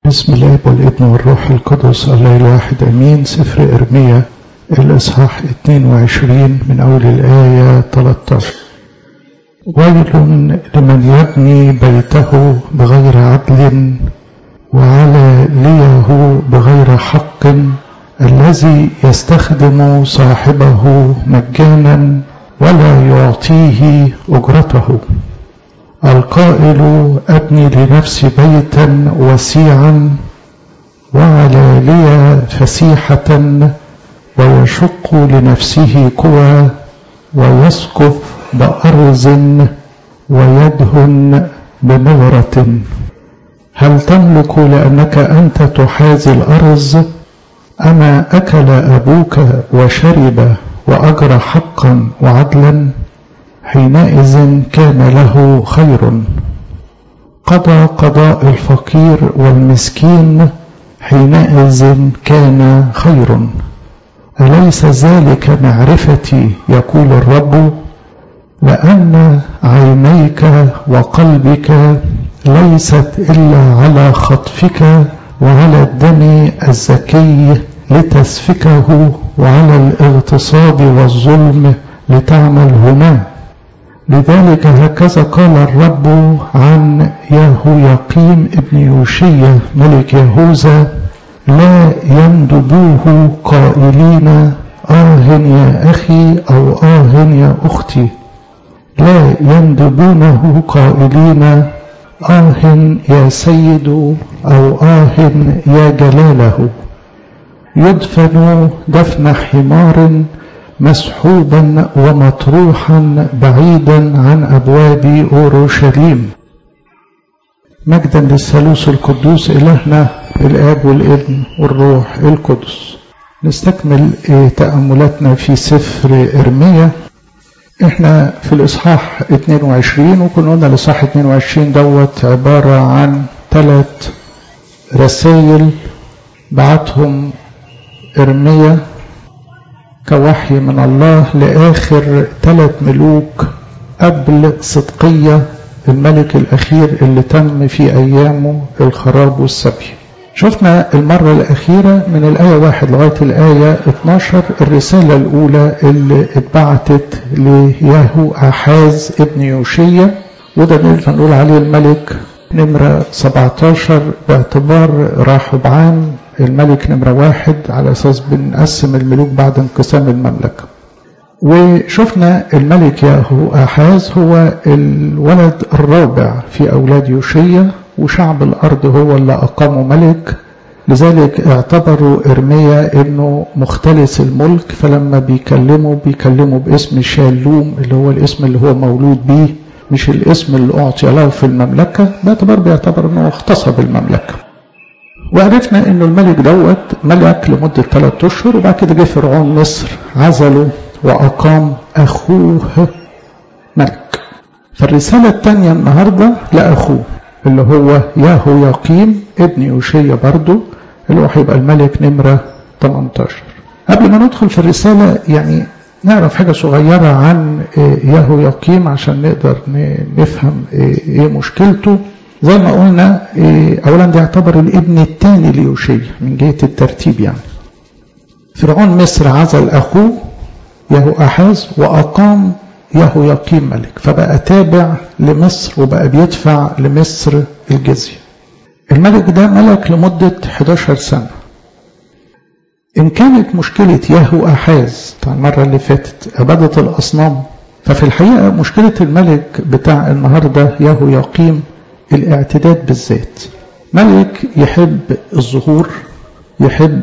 بسم الله والابن والروح القدس الله الواحد امين سفر ارميا الاصحاح 22 من اول الايه 13 ويل لمن يبني بيته بغير عدل وعلى ليه بغير حق الذي يستخدم صاحبه مجانا ولا يعطيه اجرته القائل ابني لنفسي بيتا وسيعا وعلى لي فسيحة ويشق لنفسه كوى ويسكب بأرز ويدهن بنورة هل تملك لأنك أنت تحازي الأرز أما أكل أبوك وشرب وأجرى حقا وعدلا حينئذ كان له خير قضى قضاء الفقير والمسكين حينئذ كان خير أليس ذلك معرفتي يقول الرب لأن عينيك وقلبك ليست إلا على خطفك وعلى الدم الزكي لتسفكه وعلى الاغتصاب والظلم لتعملهما لذلك هكذا قال الرب عن يهويقيم ابن يوشية ملك يهوذا لا يندبوه قائلين آه يا أخي أو آه يا أختي لا يندبونه قائلين آه يا سيد أو آه يا جلاله يدفن دفن حمار مسحوبا ومطروحا بعيدا عن ابواب اورشليم مجدا للثالوث القدوس الهنا الاب والابن والروح القدس نستكمل تاملاتنا في سفر ارميا احنا في الاصحاح 22 وكنا قلنا الاصحاح 22 دوت عباره عن ثلاث رسائل بعتهم ارميا كوحي من الله لآخر ثلاث ملوك قبل صدقية الملك الأخير اللي تم في أيامه الخراب والسبي شفنا المرة الأخيرة من الآية واحد لغاية الآية 12 الرسالة الأولى اللي اتبعتت لياهو أحاز ابن يوشية وده نقدر نقول عليه الملك نمرة 17 باعتبار راحبعان الملك نمرة واحد على أساس بنقسم الملوك بعد انقسام المملكة وشفنا الملك ياهو أحاز هو الولد الرابع في أولاد يوشية وشعب الأرض هو اللي أقامه ملك لذلك اعتبروا إرميا أنه مختلس الملك فلما بيكلموا بيكلموا باسم شالوم اللي هو الاسم اللي هو مولود بيه مش الاسم اللي أعطي له في المملكة باعتبار بيعتبر أنه اغتصب المملكة وعرفنا انه الملك دوت ملك لمدة ثلاثة اشهر وبعد كده جه فرعون مصر عزله واقام اخوه ملك فالرسالة الثانية النهاردة لاخوه اللي هو ياهو يقيم ابن يوشية برضه اللي هو هيبقى الملك نمرة 18 قبل ما ندخل في الرسالة يعني نعرف حاجة صغيرة عن ياهو يقيم عشان نقدر نفهم ايه مشكلته زي ما قلنا اولا ده يعتبر الابن الثاني ليوشيا من جهه الترتيب يعني فرعون مصر عزل اخوه يهو احاز واقام يهو يقيم ملك فبقى تابع لمصر وبقى بيدفع لمصر الجزيه الملك ده ملك لمده 11 سنه ان كانت مشكله يهو احاز بتاع المره اللي فاتت عباده الاصنام ففي الحقيقه مشكله الملك بتاع النهارده يهو يقيم الاعتداد بالذات ملك يحب الظهور يحب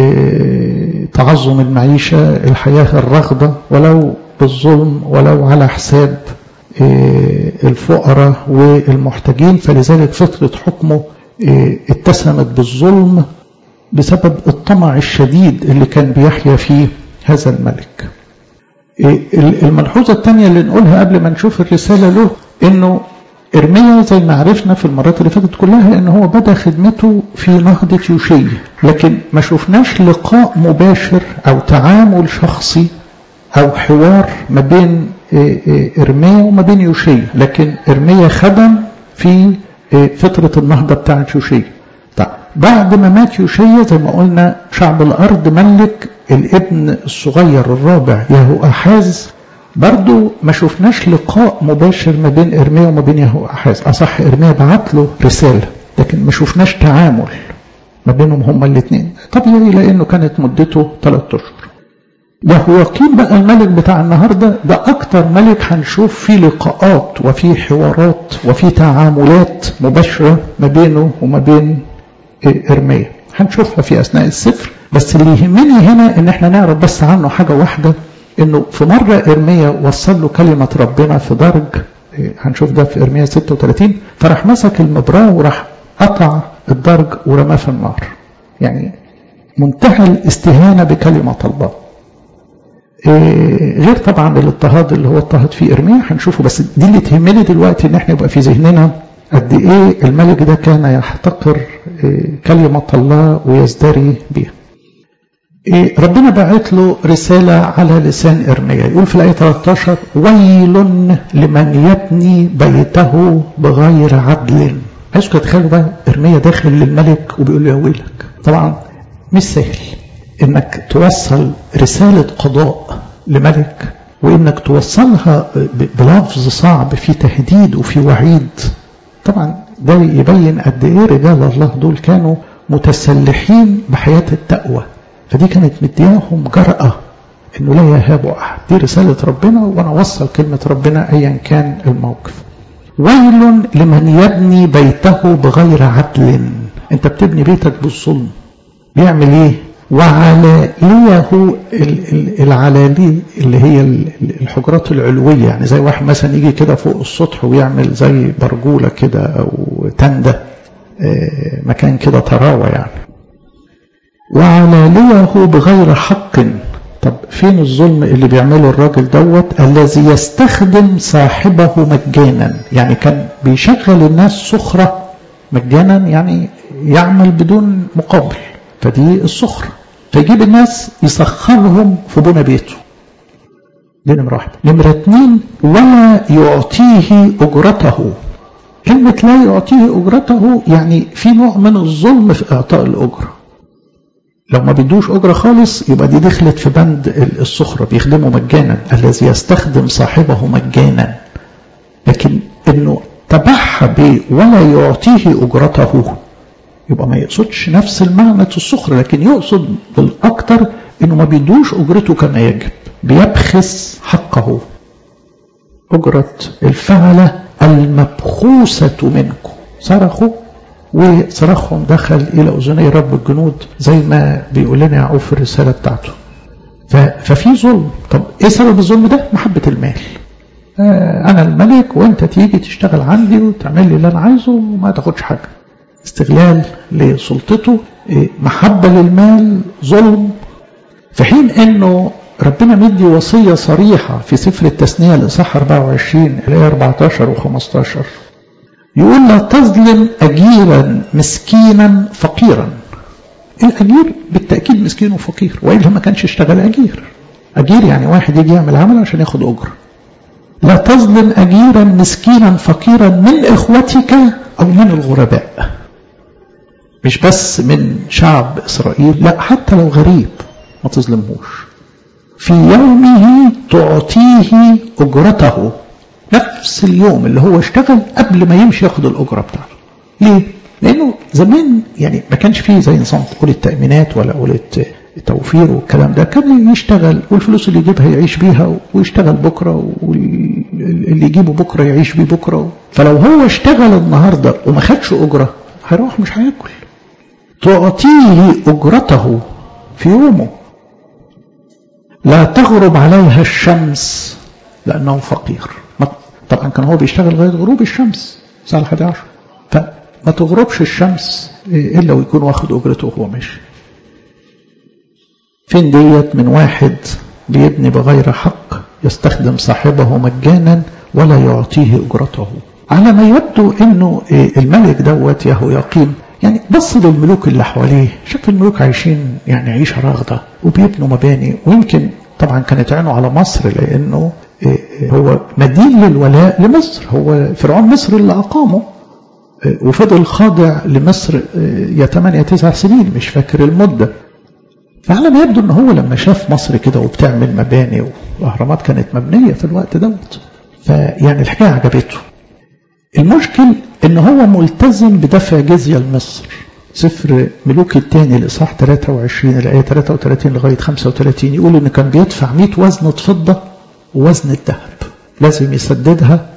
تعظم المعيشة الحياة الرغدة ولو بالظلم ولو على حساب الفقراء والمحتاجين فلذلك فترة حكمه اتسمت بالظلم بسبب الطمع الشديد اللي كان بيحيا فيه هذا الملك الملحوظة الثانية اللي نقولها قبل ما نشوف الرسالة له انه إرميا زي ما عرفنا في المرات اللي فاتت كلها إن هو بدأ خدمته في نهضة يوشية لكن ما شفناش لقاء مباشر أو تعامل شخصي أو حوار ما بين إرميا وما بين يوشية لكن إرميا خدم في فترة النهضة بتاعت يوشية طيب بعد ما مات يوشيا زي ما قلنا شعب الأرض ملك الابن الصغير الرابع يهو أحاز برضو ما شفناش لقاء مباشر ما بين إرميا وما بين يهو أحاز أصح إرميا بعت له رسالة لكن ما شفناش تعامل ما بينهم هما الاثنين طبيعي لأنه كانت مدته ثلاث أشهر يهوياقيم بقى الملك بتاع النهاردة ده أكتر ملك هنشوف فيه لقاءات وفيه حوارات وفيه تعاملات مباشرة ما بينه وما بين إرميا هنشوفها في أثناء السفر بس اللي يهمني هنا إن احنا نعرف بس عنه حاجة واحدة إنه في مرة إرميا وصل له كلمة ربنا في درج هنشوف ده في إرميا 36 فراح مسك المبراة وراح قطع الدرج ورماه في النار يعني منتهى الاستهانة بكلمة الله غير طبعا الاضطهاد اللي هو اضطهد فيه ارميا هنشوفه بس دي اللي تهمني دلوقتي ان احنا يبقى في ذهننا قد ايه الملك ده كان يحتقر كلمة الله ويزدري بها ربنا بعت له رسالة على لسان إرميا يقول في الآية 13 ويل لمن يبني بيته بغير عدل عايزكم تتخيلوا بقى إرميا داخل للملك وبيقول له يا ويلك طبعا مش سهل انك توصل رسالة قضاء لملك وانك توصلها بلفظ صعب في تهديد وفي وعيد طبعا ده يبين قد ايه رجال الله دول كانوا متسلحين بحياة التقوى فدي كانت مدياهم جرأة انه لا يهابوا احد دي رسالة ربنا وانا اوصل كلمة ربنا ايا كان الموقف ويل لمن يبني بيته بغير عدل انت بتبني بيتك بالظلم بيعمل ايه وعلاليه العلالي اللي هي الحجرات العلوية يعني زي واحد مثلا يجي كده فوق السطح ويعمل زي برجولة كده أو تندة مكان كده طراوة يعني وعلاليه بغير حق طب فين الظلم اللي بيعمله الراجل دوت الذي يستخدم صاحبه مجانا يعني كان بيشغل الناس سخرة مجانا يعني يعمل بدون مقابل فدي السخرة فيجيب الناس يسخرهم في بنى بيته دي نمرة واحدة نمرة اتنين ولا يعطيه أجرته كلمة لا يعطيه أجرته يعني في نوع من الظلم في إعطاء الأجرة لو ما بيدوش أجرة خالص يبقى دي دخلت في بند السخرة بيخدمه مجانا الذي يستخدم صاحبه مجانا لكن انه تبعها ب ولا يعطيه أجرته يبقى ما يقصدش نفس المعنى السخر لكن يقصد بالأكثر انه ما بيدوش أجرته كما يجب بيبخس حقه أجرة الفعلة المبخوسة منكم صرخوا وصراخهم دخل إلى أذني رب الجنود زي ما بيقول لنا يعقوب في الرسالة بتاعته ففي ظلم طب إيه سبب الظلم ده؟ محبة المال آه أنا الملك وأنت تيجي تشتغل عندي وتعمل لي اللي أنا عايزه وما تاخدش حاجة استغلال لسلطته محبة للمال ظلم في حين أنه ربنا مدي وصية صريحة في سفر التثنية الإصحاح 24 الآية 14 و15 يقول لا تظلم أجيرا مسكينا فقيرا الأجير بالتأكيد مسكين وفقير وإلا ما كانش اشتغل أجير أجير يعني واحد يجي يعمل عمل عشان ياخد أجرة لا تظلم أجيرا مسكينا فقيرا من إخوتك أو من الغرباء مش بس من شعب إسرائيل لا حتى لو غريب ما تظلمهوش في يومه تعطيه أجرته نفس اليوم اللي هو اشتغل قبل ما يمشي ياخد الأجرة بتاعته ليه؟ لأنه زمان يعني ما كانش فيه زي نظام تقول التأمينات ولا قول التوفير والكلام ده كان يشتغل والفلوس اللي يجيبها يعيش بيها ويشتغل بكرة واللي يجيبه بكرة يعيش بيه بكرة فلو هو اشتغل النهاردة وما خدش أجرة هيروح مش هياكل تعطيه أجرته في يومه لا تغرب عليها الشمس لأنه فقير طبعا كان هو بيشتغل لغاية غروب الشمس الساعة 11 فما تغربش الشمس إلا ويكون واخد أجرته وهو ماشي فين ديت من واحد بيبني بغير حق يستخدم صاحبه مجانا ولا يعطيه أجرته على ما يبدو انه الملك دوت يهو يقيم يعني بص للملوك اللي حواليه شاف الملوك عايشين يعني عيشة راغدة وبيبنوا مباني ويمكن طبعا كانت عينه على مصر لأنه هو مدين للولاء لمصر هو فرعون مصر اللي أقامه وفضل خاضع لمصر يا 8 9 سنين مش فاكر المدة فعلى ما يبدو ان هو لما شاف مصر كده وبتعمل مباني والاهرامات كانت مبنيه في الوقت دوت فيعني الحكايه عجبته المشكل ان هو ملتزم بدفع جزيه لمصر سفر ملوك الثاني الاصحاح 23 الايه 33 لغايه 35 يقول ان كان بيدفع 100 وزنه فضه ووزن الذهب لازم يسددها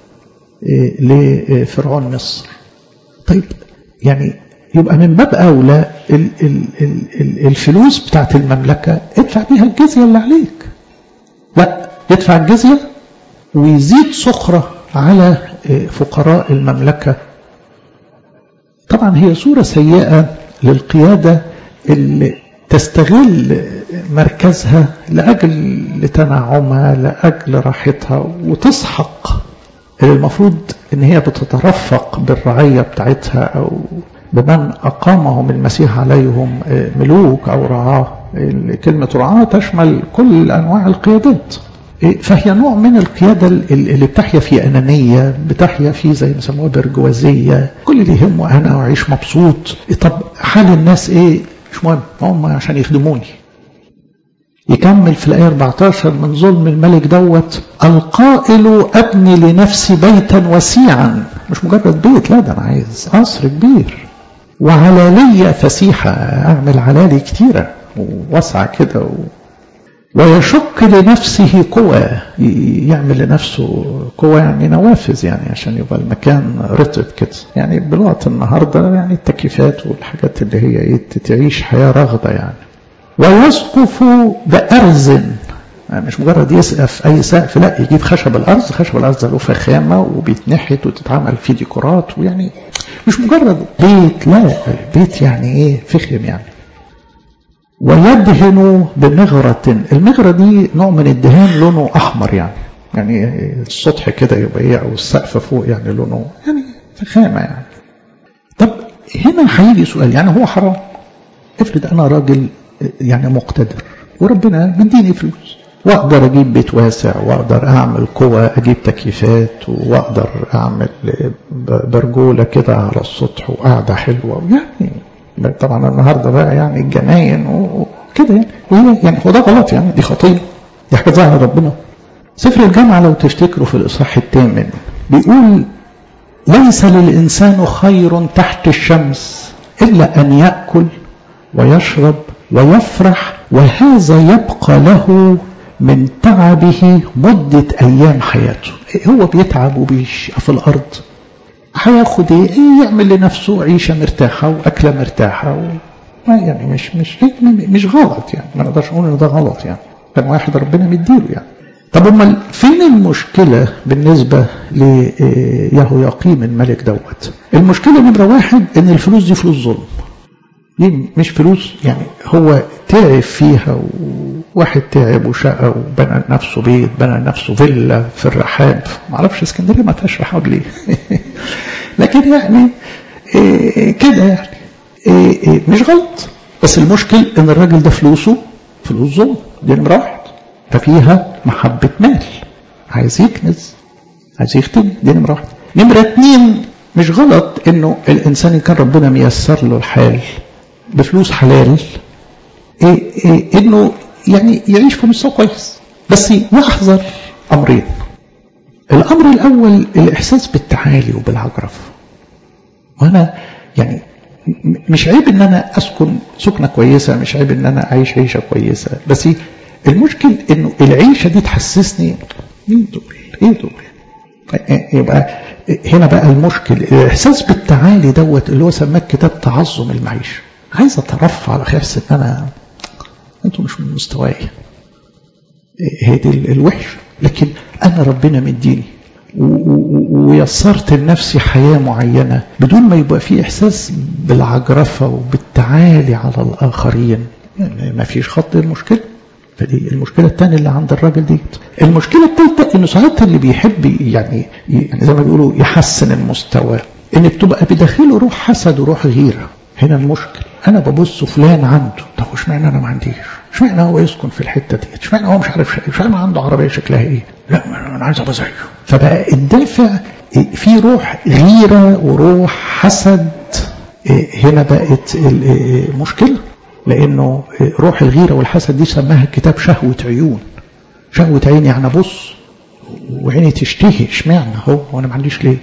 لفرعون مصر طيب يعني يبقى من باب أولى ال ال ال الفلوس بتاعت المملكة ادفع بيها الجزية اللي عليك لا يدفع الجزية ويزيد سخرة على فقراء المملكة طبعا هي صورة سيئة للقيادة اللي تستغل مركزها لأجل تنعمها لأجل راحتها وتسحق اللي المفروض ان هي بتترفق بالرعية بتاعتها او بمن أقامهم المسيح عليهم ملوك أو رعاة كلمة رعاة تشمل كل أنواع القيادات فهي نوع من القيادة اللي بتحيا في أنانية بتحيا في زي ما يسموها برجوازية كل اللي يهمه أنا وأعيش مبسوط طب حال الناس إيه مش مهم هم عشان يخدموني يكمل في الآية 14 من ظلم الملك دوت القائل أبني لنفسي بيتا وسيعا مش مجرد بيت لا ده أنا عايز قصر كبير وعلالية فسيحة أعمل علالي كتيرة ووسعة كده و... ويشك لنفسه قوى يعمل لنفسه قوى يعني نوافذ يعني عشان يبقى المكان رطب كده يعني بلغة النهاردة يعني التكييفات والحاجات اللي هي ايه تعيش حياة رغدة يعني ويسقف بأرز يعني مش مجرد يسقف أي سقف لا يجيب خشب الأرض خشب الأرض له فخامة وبيتنحت وتتعمل فيه ديكورات ويعني مش مجرد بيت لا البيت يعني ايه فخم يعني ويدهن بمغرة المغرة دي نوع من الدهان لونه أحمر يعني يعني السطح كده يبقى ايه أو السقف فوق يعني لونه يعني فخامة يعني طب هنا هيجي سؤال يعني هو حرام افرض أنا راجل يعني مقتدر وربنا مديني فلوس واقدر اجيب بيت واسع واقدر اعمل قوة اجيب تكييفات واقدر اعمل برجولة كده على السطح وقعدة حلوة يعني طبعا النهاردة بقى يعني الجناين وكده يعني وهي يعني هو ده غلط يعني دي خطية دي حاجة زعل ربنا سفر الجامعة لو تفتكروا في الإصحاح الثامن بيقول ليس للإنسان خير تحت الشمس إلا أن يأكل ويشرب ويفرح وهذا يبقى له من تعبه مدة أيام حياته هو بيتعب وبيشقى في الأرض هياخد ايه يعمل لنفسه عيشة مرتاحة وأكلة مرتاحة و... ما يعني مش مش مش غلط يعني ما نقدرش نقول ان ده غلط يعني كان واحد ربنا مديله يعني طب امال فين المشكلة بالنسبة ليهو يقيم الملك دوت المشكلة نمرة واحد ان الفلوس دي فلوس ظلم دي مش فلوس يعني هو تعب فيها وواحد تعب وشقى وبنى لنفسه بيت بنى لنفسه فيلا في الرحاب ما اعرفش اسكندريه ما فيهاش رحاب ليه لكن يعني إيه كده يعني إيه إيه مش غلط بس المشكل ان الراجل ده فلوسه فلوس ظلم دي نمره واحد ففيها محبه مال عايز يكنز عايز يختم دي نمره واحد نمره اتنين مش غلط انه الانسان ان كان ربنا ميسر له الحال بفلوس حلال إيه إيه انه يعني يعيش في مستوى كويس بس يحذر امرين الامر الاول الاحساس بالتعالي وبالعجرف وانا يعني مش عيب ان انا اسكن سكنه كويسه مش عيب ان انا اعيش عيشه كويسه بس المشكل انه العيشه دي تحسسني مين دول ايه دول يبقى هنا بقى المشكل الاحساس بالتعالي دوت اللي هو سماه كتاب تعظم المعيشه عايز اترفع على خيرس ان انا انتوا مش من مستواي هي دي الوحش لكن انا ربنا مديني ويسرت لنفسي حياة معينة بدون ما يبقى في إحساس بالعجرفة وبالتعالي على الآخرين ما فيش خط المشكلة فدي المشكلة الثانية اللي عند الراجل دي المشكلة الثالثة إنه ساعات اللي بيحب يعني, يعني زي ما بيقولوا يحسن المستوى إن بتبقى بداخله روح حسد وروح غيرة هنا المشكل انا ببص فلان عنده طب اشمعنى انا ما عنديش اشمعنى هو يسكن في الحته دي اشمعنى هو مش عارف اشمعنى عنده عربيه شكلها ايه لا انا عايز ابقى زيه فبقى الدافع في روح غيرة وروح حسد هنا بقت المشكلة لأنه روح الغيرة والحسد دي سماها الكتاب شهوة عيون شهوة عين يعني بص وعيني تشتهي اشمعنى هو وانا ما عنديش ليه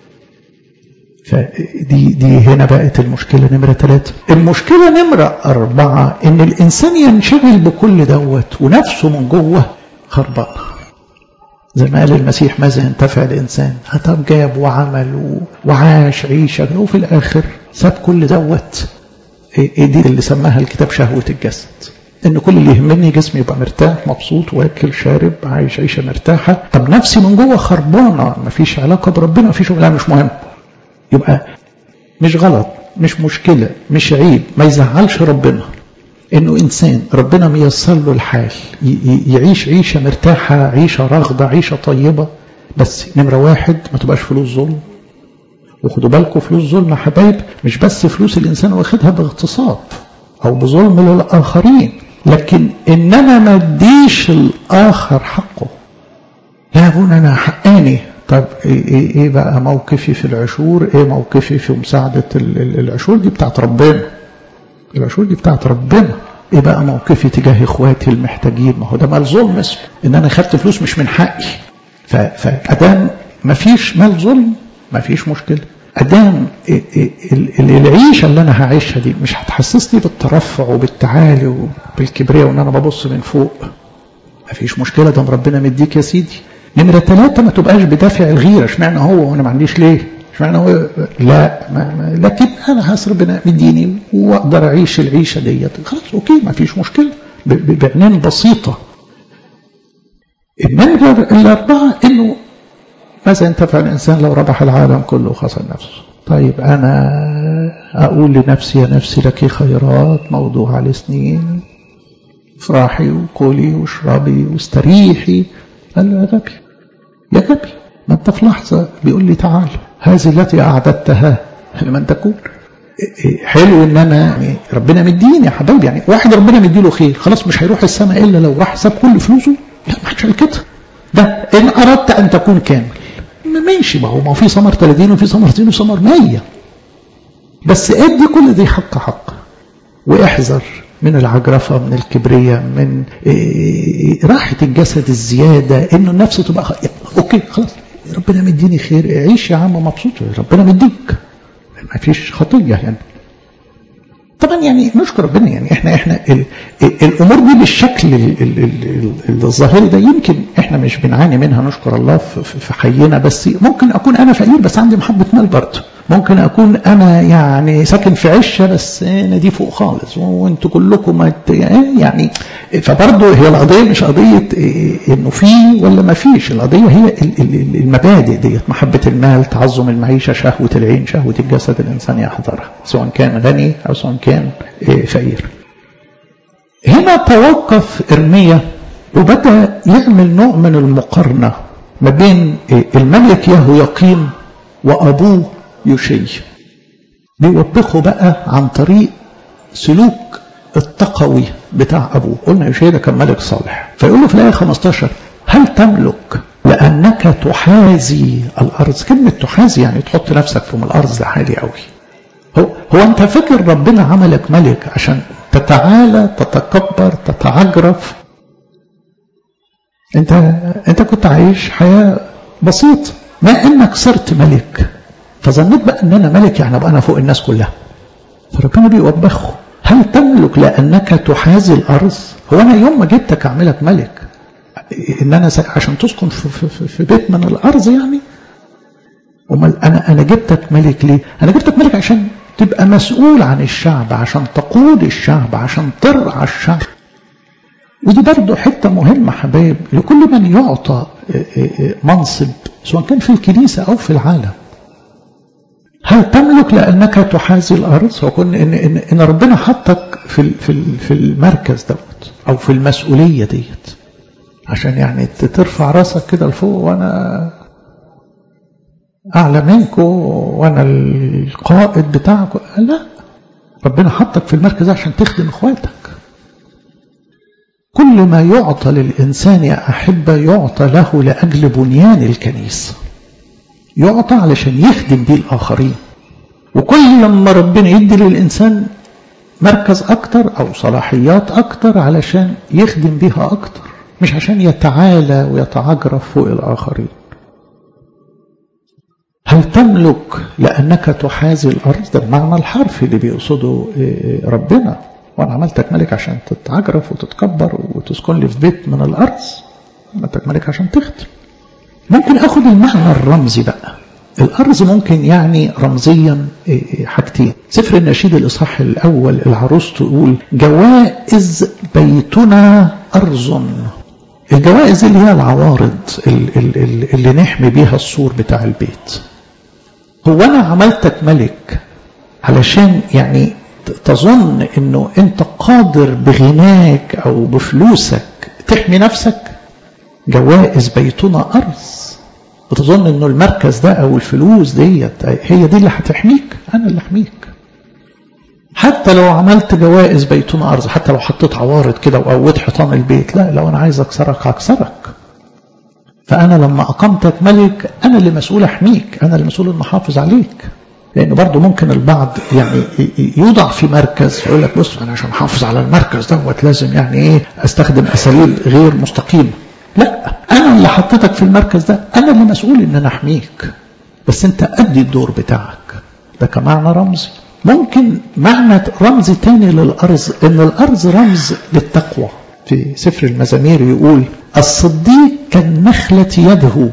فدي دي هنا بقت المشكلة نمرة ثلاثة المشكلة نمرة أربعة إن الإنسان ينشغل بكل دوت ونفسه من جوه خربانة زي ما قال المسيح ماذا ينتفع الإنسان طب جاب وعمل وعاش عيشة وفي الآخر ساب كل دوت إيه دي اللي سماها الكتاب شهوة الجسد ان كل اللي يهمني جسمي يبقى مرتاح مبسوط واكل شارب عايش عيشه مرتاحه طب نفسي من جوه خربانه مفيش علاقه بربنا مفيش لا مش مهم يبقى مش غلط مش مشكله مش عيب ما يزعلش ربنا انه انسان ربنا ميسر له الحال يعيش عيشه مرتاحه عيشه راغده عيشه طيبه بس نمره واحد ما تبقاش فلوس ظلم وخدوا بالكم فلوس ظلم يا حبايب مش بس فلوس الانسان واخدها باغتصاب او بظلم للاخرين لكن ان انا ما اديش الاخر حقه يا ابونا انا حقاني طب ايه, إيه, إيه بقى موقفي في العشور ايه موقفي في مساعدة العشور دي بتاعت ربنا العشور دي بتاعت ربنا ايه بقى موقفي تجاه اخواتي المحتاجين ما هو ده مال ظلم اسمه ان انا خدت فلوس مش من حقي فادام ما فيش مال ظلم ما فيش مشكله ادام العيشه اللي انا هعيشها دي مش هتحسسني بالترفع وبالتعالي وبالكبرياء وان انا ببص من فوق مفيش مشكله ده ربنا مديك يا سيدي نمره ثلاثه ما تبقاش بدافع الغيره اشمعنى هو وانا ما عنديش ليه اشمعنى هو لا ما ما لكن انا حاسس ربنا مديني واقدر اعيش العيشه ديت خلاص اوكي ما فيش مشكله بعينين بسيطه النمره الاربعه انه ماذا ينتفع الإنسان لو ربح العالم كله وخسر نفسه طيب أنا أقول لنفسي يا نفسي لك خيرات موضوعة لسنين افرحي وكلي واشربي واستريحي قال له يا غبي يا غبي ما انت في لحظة بيقول لي تعال هذه التي أعددتها لمن تكون حلو ان انا يعني ربنا مديني يا حبايبي يعني واحد ربنا مديله خير خلاص مش هيروح السماء الا لو راح ساب كل فلوسه لا ما حدش قال كده ده ان اردت ان تكون كامل ماشي ما هو ما في ثمر 30 وفي ثمر 2 وثمر 100 بس ادي كل دي حق حق واحذر من العجرفة من الكبرية من إيه راحة الجسد الزيادة انه النفس تبقى خ... اوكي خلاص ربنا مديني خير عيش يا عم مبسوط ربنا مديك ما فيش خطية يعني طبعا يعني نشكر ربنا يعني احنا احنا ال ال الامور دي بالشكل ال ال الظاهري ده يمكن احنا مش بنعاني منها نشكر الله في حينا بس ممكن اكون انا فقير بس عندي محبه مال برضه ممكن اكون انا يعني ساكن في عشه بس انا دي فوق خالص وانتوا كلكم يعني فبرضه هي القضيه مش قضيه انه في ولا ما فيش القضيه هي المبادئ ديت محبه المال تعظم المعيشه شهوه العين شهوه الجسد الانسان يحضرها سواء كان غني او سواء كان فقير هنا توقف ارميا وبدا يعمل نوع من المقارنه ما بين الملك يهو يقيم وابوه يشي بيوبخه بقى عن طريق سلوك التقوي بتاع أبوه قلنا يشي ده كان ملك صالح فيقول له في الآية 15 هل تملك لأنك تحازي الأرض كلمة تحازي يعني تحط نفسك في الأرض ده عالي قوي هو, هو أنت فاكر ربنا عملك ملك عشان تتعالى تتكبر تتعجرف انت انت كنت عايش حياة بسيطة ما انك صرت ملك فظنيت بقى ان انا ملك يعني ابقى انا فوق الناس كلها فربنا بيوبخه هل تملك لانك تحازي الارض هو انا يوم ما جبتك اعملك ملك ان انا عشان تسكن في, في, في بيت من الارض يعني امال انا انا جبتك ملك ليه انا جبتك ملك عشان تبقى مسؤول عن الشعب عشان تقود الشعب عشان ترعى الشعب ودي برضه حته مهمه حبايب لكل من يعطى منصب سواء كان في الكنيسه او في العالم هل تملك لانك تحازي الارض وكن ان ان, إن ربنا حطك في في في المركز دوت او في المسؤوليه ديت عشان يعني ترفع راسك كده لفوق وانا اعلى منكم وانا القائد بتاعكم لا ربنا حطك في المركز عشان تخدم اخواتك كل ما يعطى للإنسان يا أحبة يعطى له لأجل بنيان الكنيسة يعطى علشان يخدم بيه الآخرين وكل لما ربنا يدي للإنسان مركز أكتر أو صلاحيات أكتر علشان يخدم بيها أكتر مش عشان يتعالى ويتعجرف فوق الآخرين هل تملك لأنك تحازي الأرض ده المعنى الحرفي اللي بيقصده ربنا وأنا عملتك ملك عشان تتعجرف وتتكبر وتسكن لي في بيت من الأرض عملتك ملك عشان تخدم ممكن أخد المعنى الرمزي بقى الأرز ممكن يعني رمزيا حاجتين سفر النشيد الإصحاح الأول العروس تقول جوائز بيتنا أرز الجوائز اللي هي العوارض اللي, اللي نحمي بيها السور بتاع البيت هو أنا عملتك ملك علشان يعني تظن انه انت قادر بغناك او بفلوسك تحمي نفسك جوائز بيتنا ارز وتظن انه المركز ده او الفلوس ديت هي دي اللي هتحميك انا اللي احميك حتى لو عملت جوائز بيتنا ارز حتى لو حطيت عوارض كده وقويت حيطان البيت لا لو انا عايز اكسرك هكسرك فانا لما اقمتك ملك انا اللي مسؤول احميك انا اللي مسؤول ان احافظ عليك لأنه برضه ممكن البعض يعني يوضع في مركز يقول لك بص أنا عشان أحافظ على المركز دوت لازم يعني إيه أستخدم أساليب غير مستقيمة. لا أنا اللي حطيتك في المركز ده أنا اللي مسؤول إن أنا أحميك. بس أنت أدي الدور بتاعك. ده كمعنى رمزي. ممكن معنى رمزي تاني للأرز إن الأرز رمز للتقوى. في سفر المزامير يقول الصديق كالنخلة يده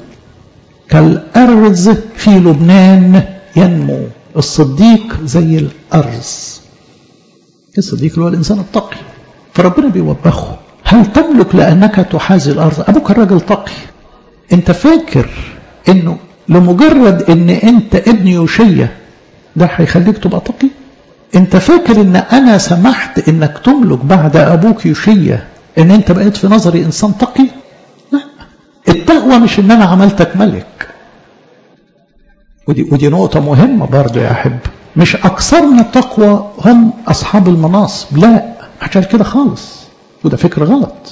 كالأرز في لبنان ينمو الصديق زي الأرز الصديق اللي هو الإنسان التقي فربنا بيوبخه هل تملك لأنك تحازي الأرض أبوك الراجل تقي أنت فاكر أنه لمجرد أن أنت ابن يوشية ده هيخليك تبقى تقي أنت فاكر أن أنا سمحت أنك تملك بعد أبوك يوشية أن أنت بقيت في نظري إنسان تقي لا التقوى مش أن أنا عملتك ملك ودي, ودي نقطة مهمة برضو يا أحب مش أكثرنا تقوى هم أصحاب المناصب لا عشان كده خالص وده فكر غلط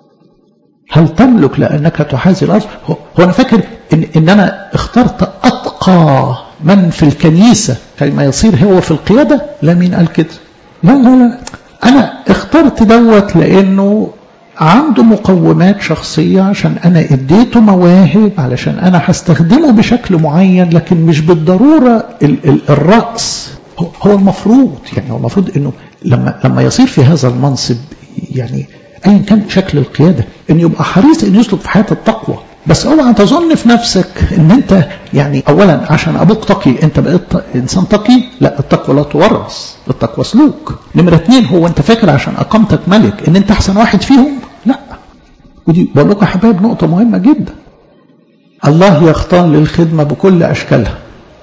هل تملك لأنك تحازي الأرض هو, هو أنا فاكر إن, إن أنا اخترت أتقى من في الكنيسة كما يصير هو في القيادة لا مين قال كده لا لا لا أنا اخترت دوت لأنه عنده مقومات شخصية عشان أنا اديته مواهب علشان أنا هستخدمه بشكل معين لكن مش بالضرورة ال ال الرأس هو المفروض يعني هو المفروض أنه لما لما يصير في هذا المنصب يعني أيا كان شكل القيادة أن يبقى حريص أن يسلك في حياة التقوى بس اوعى تظن في نفسك ان انت يعني اولا عشان ابوك تقي انت بقيت انسان تقي لا التقوى لا تورث التقوى سلوك نمره اثنين هو انت فاكر عشان اقامتك ملك ان انت احسن واحد فيهم لا ودي بقول لكم يا حبايب نقطه مهمه جدا الله يختار للخدمه بكل اشكالها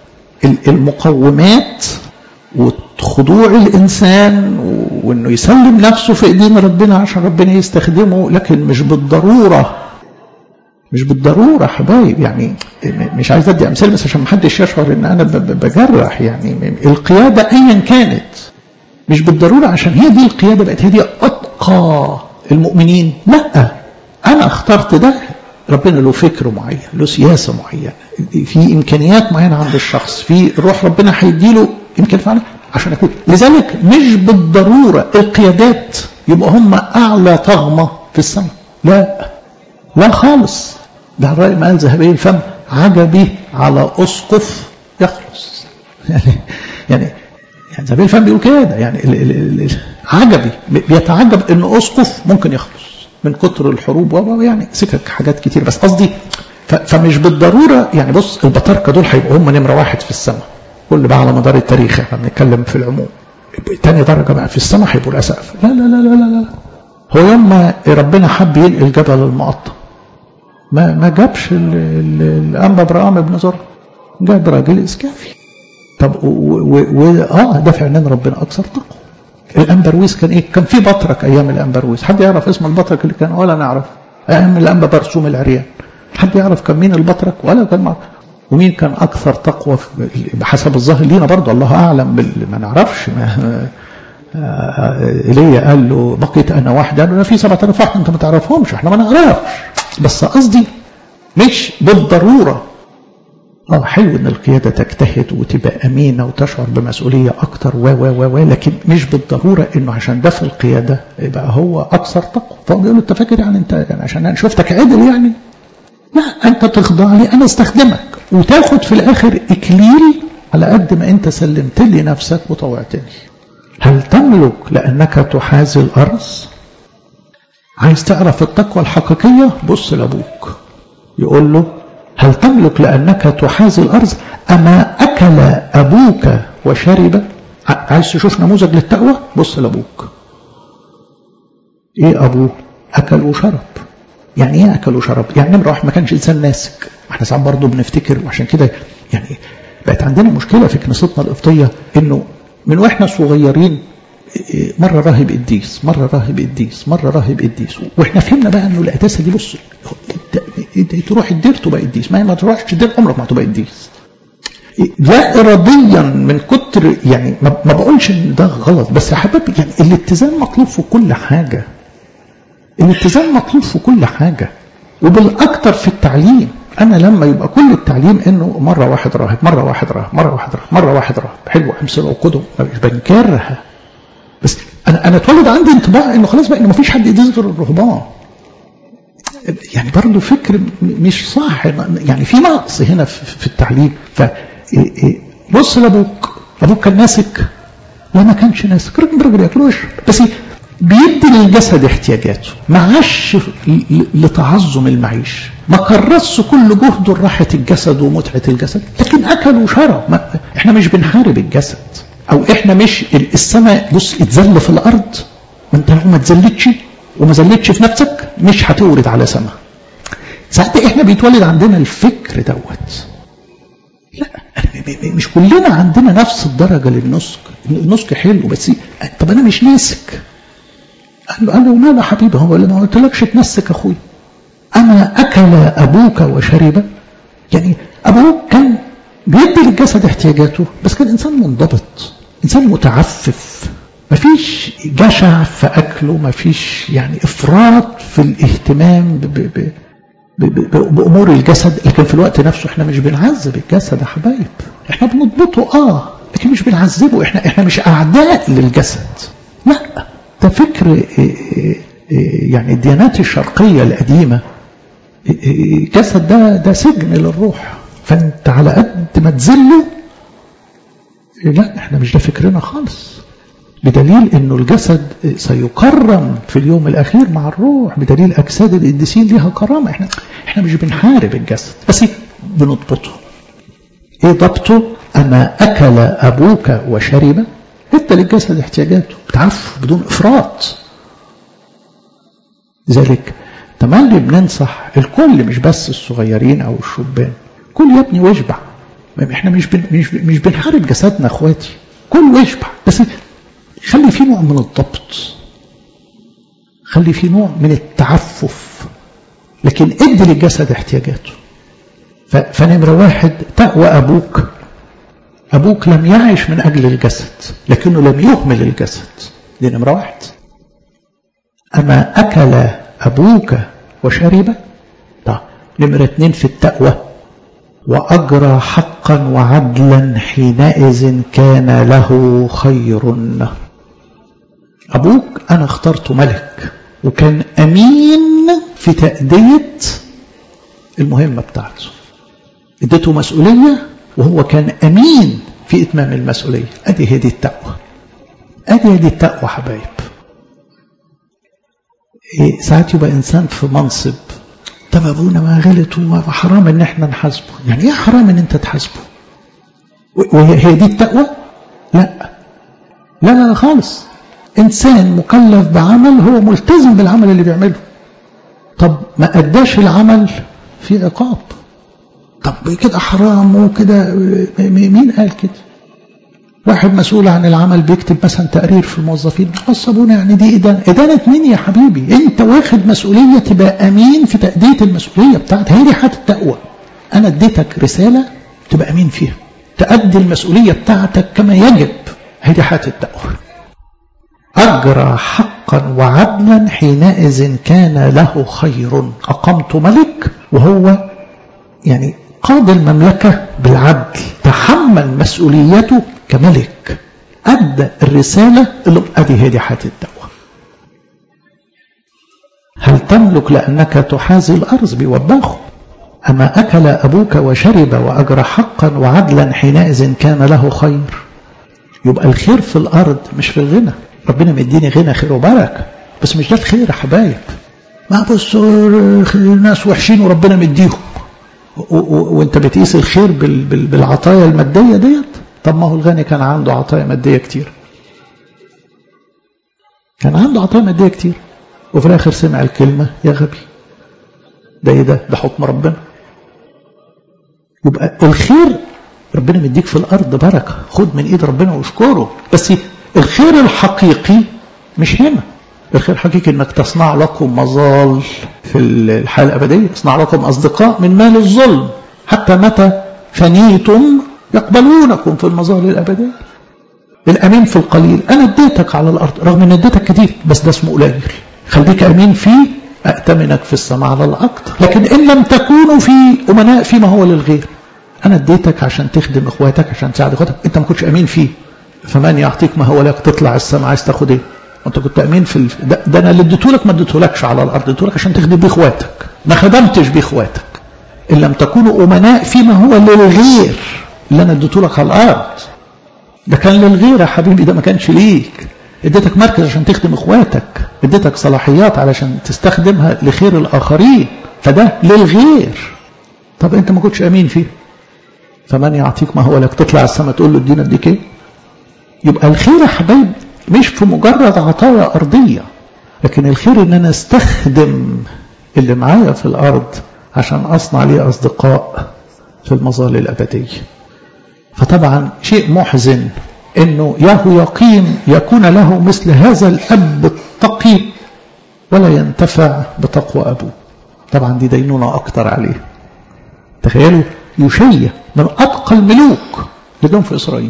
المقومات وخضوع الانسان وانه يسلم نفسه في ايدين ربنا عشان ربنا يستخدمه لكن مش بالضروره مش بالضروره حبايب يعني مش عايز ادي امثله بس عشان ما حدش يشعر ان انا بجرح يعني القياده ايا كانت مش بالضروره عشان هي دي القياده بقت هي دي اتقى المؤمنين لا انا اخترت ده ربنا له فكر معين له سياسه معينه في امكانيات معينه عند الشخص في روح ربنا هيديله يمكن فعلا عشان اكون لذلك مش بالضروره القيادات يبقى هم اعلى طغمه في السماء لا لا خالص ده الرأي ما قال ذهبي الفم عجبي على أسقف يخلص يعني يعني يعني ذهبي الفم بيقول كده يعني ال ال ال عجبي بيتعجب ان اسقف ممكن يخلص من كتر الحروب يعني سكك حاجات كتير بس قصدي فمش بالضروره يعني بص البطاركه دول هيبقوا هم نمره واحد في السماء كل بقى على مدار التاريخ احنا بنتكلم في العموم تاني درجه بقى في السماء هيبقوا الاسقف لا لا لا لا لا لا هو يوم ما ربنا حب ينقل جبل المقطم ما ما جابش الانبا ابراهام ابن زر جاب راجل اسكافي طب و اه ده فعلا ربنا اكثر تقوى الانبرويس كان ايه؟ كان في بطرك ايام الانبرويس حد يعرف اسم البطرك اللي كان ولا نعرف ايام الانبا برسوم العريان حد يعرف كان مين البطرك ولا كان معرف ومين كان اكثر تقوى بحسب الظاهر لينا برضه الله اعلم بال... ما نعرفش ما ايليا قال له بقيت انا واحد قال له في 7000 واحد انت ما تعرفهمش احنا ما نعرفش بس قصدي مش بالضروره اه حلو ان القياده تجتهد وتبقى امينه وتشعر بمسؤوليه اكتر و و و و لكن مش بالضروره انه عشان ده في القياده يبقى هو اكثر تقوى فهو بيقول له انت فاكر يعني انت يعني عشان انا شفتك عدل يعني لا انت تخضع لي انا استخدمك وتاخد في الاخر اكليل على قد ما انت سلمت لي نفسك وطوعتني هل تملك لانك تحازي الارض عايز تعرف التقوى الحقيقيه بص لابوك يقول له هل تملك لأنك تحازي الأرض أما أكل أبوك وشرب عايز تشوف نموذج للتقوى بص لأبوك إيه أبوه أكل وشرب يعني إيه أكل وشرب يعني نمرة واحد ما كانش إنسان ناسك احنا ساعات برضه بنفتكر وعشان كده يعني بقت عندنا مشكلة في كنيستنا القبطية إنه من وإحنا صغيرين مرة راهب قديس مرة راهب قديس مرة راهب قديس واحنا فهمنا بقى انه القداسة دي بص تروح الدير تبقى قديس ما ما تروحش الدير عمرك ما هتبقى قديس لا اراديا من كتر يعني ما بقولش ان ده غلط بس يا حبايبي يعني الاتزان مطلوب في كل حاجة الاتزان مطلوب في كل حاجة وبالاكثر في التعليم انا لما يبقى كل التعليم انه مره واحد راهب مره واحد راهب مره واحد راهب مره واحد راهب حلوه امثله وقدوه مش بنكرها بس انا انا اتولد عندي انطباع انه خلاص بقى انه مفيش حد يدرس غير الرهبان يعني برضه فكر مش صح يعني في نقص هنا في التعليم ف بص لابوك ابوك كان ناسك لا ما كانش ناسك راجل راجل ياكل ويشرب بس بيدي للجسد احتياجاته ما عاش لتعظم المعيش ما كرسش كل جهده لراحه الجسد ومتعه الجسد لكن اكل وشرب ما احنا مش بنحارب الجسد او احنا مش السماء بص اتذل في الارض ما انت لو ما اتذلتش وما ذلتش في نفسك مش هتورد على سماء ساعات احنا بيتولد عندنا الفكر دوت لا مش كلنا عندنا نفس الدرجه للنسك النسك حلو بس طب انا مش ناسك قال له قال له ماذا حبيبي هو اللي ما قلتلكش تنسك اخوي اما اكل ابوك وشرب يعني ابوك كان بيدي للجسد احتياجاته بس كان انسان منضبط انسان متعفف مفيش جشع في اكله مفيش يعني افراط في الاهتمام ب ب ب ب ب بامور الجسد لكن في الوقت نفسه احنا مش بنعذب الجسد يا حبايب احنا بنضبطه اه لكن مش بنعذبه احنا احنا مش اعداء للجسد لا ده فكر يعني الديانات الشرقيه القديمه الجسد ده ده سجن للروح فانت على قد ما تذله لا احنا مش ده فكرنا خالص بدليل انه الجسد سيكرم في اليوم الاخير مع الروح بدليل اجساد القديسين ليها كرامه احنا احنا مش بنحارب الجسد بس بنضبطه ايه ضبطه اما اكل ابوك وشرب ادى للجسد احتياجاته بتعرف بدون افراط لذلك تملي بننصح الكل مش بس الصغيرين او الشبان كل يا ابني واشبع احنا مش بن مش مش بنحارب جسدنا اخواتي كل واشبع بس خلي في نوع من الضبط خلي في نوع من التعفف لكن ادي للجسد احتياجاته فنمرة واحد تقوى أبوك أبوك لم يعش من أجل الجسد لكنه لم يهمل الجسد دي نمرة واحد أما أكل أبوك وشرب طيب نمرة اتنين في التقوى وأجرى حقا وعدلا حينئذ كان له خير أبوك أنا اخترته ملك وكان أمين في تأدية المهمة بتاعته اديته مسؤولية وهو كان أمين في إتمام المسؤولية أدي هي دي التقوى أدي هي دي التقوى حبايب إيه ساعات يبقى إنسان في منصب طب ابونا ما غلط وحرام ان احنا نحاسبه يعني ايه حرام ان انت تحاسبه وهي دي التقوى لا لا لا خالص انسان مكلف بعمل هو ملتزم بالعمل اللي بيعمله طب ما اداش العمل في عقاب طب كده حرام وكده مين قال كده واحد مسؤول عن العمل بيكتب مثلا تقرير في الموظفين عصبونا يعني دي إدانة إدانة مين يا حبيبي أنت واخد مسؤولية تبقى أمين في تأدية المسؤولية بتاعتك هي دي حالة التقوى أنا اديتك رسالة تبقى أمين فيها تأدي المسؤولية بتاعتك كما يجب هي دي حالة التقوى أجرى حقا وعدلا حينئذ كان له خير أقمت ملك وهو يعني قاد المملكة بالعدل تحمل مسؤوليته كملك أدى الرسالة اللي أدي هي دي حياة الدعوة هل تملك لأنك تحازي الأرض بيوبخه أما أكل أبوك وشرب وأجرى حقا وعدلا حينئذ كان له خير يبقى الخير في الأرض مش في الغنى ربنا مديني غنى خير وبركة بس مش ده الخير يا حبايب ما بصوا ناس وحشين وربنا مديهم وانت بتقيس الخير بال بال بالعطايا المادية ديت طب ما هو الغني كان عنده عطايا مادية كتير كان عنده عطايا مادية كتير وفي الآخر سمع الكلمة يا غبي ده ايه ده ده حكم ربنا يبقى الخير ربنا مديك في الأرض بركة خد من إيد ربنا واشكره بس الخير الحقيقي مش هنا الخير الحقيقي انك تصنع لكم مظال في الحياة الأبدية تصنع لكم أصدقاء من مال الظلم حتى متى فنيتم يقبلونكم في المظال الأبدية الأمين في القليل أنا اديتك على الأرض رغم أن اديتك كتير بس ده اسمه قليل خليك أمين فيه أأتمنك في السماء على الأكثر لكن إن لم تكونوا في أمناء فيما هو للغير أنا اديتك عشان تخدم إخواتك عشان تساعد إخواتك أنت ما كنتش أمين فيه فمن يعطيك ما هو لك تطلع السماء عايز تاخد إيه وأنت كنت أمين في الف... ده, ده أنا اللي اديتهولك ما اديتهولكش على الأرض اديتهولك عشان تخدم بيه إخواتك ما خدمتش بيه إخواتك إن لم تكونوا أمناء فيما هو للغير اللي أنا اديتهولك على الأرض ده كان للغير يا حبيبي ده ما كانش ليك اديتك مركز عشان تخدم اخواتك اديتك صلاحيات علشان تستخدمها لخير الاخرين فده للغير طب انت ما كنتش امين فيه فمن يعطيك ما هو لك تطلع السماء تقول له ادينا اديك ايه يبقى الخير يا حبايب مش في مجرد عطايا ارضيه لكن الخير ان انا استخدم اللي معايا في الارض عشان اصنع لي اصدقاء في المظال الابديه فطبعا شيء محزن انه يهو يقيم يكون له مثل هذا الاب التقي ولا ينتفع بتقوى ابوه طبعا دي دينونة اكتر عليه تخيلوا يشية من اتقى الملوك لدهم في اسرائيل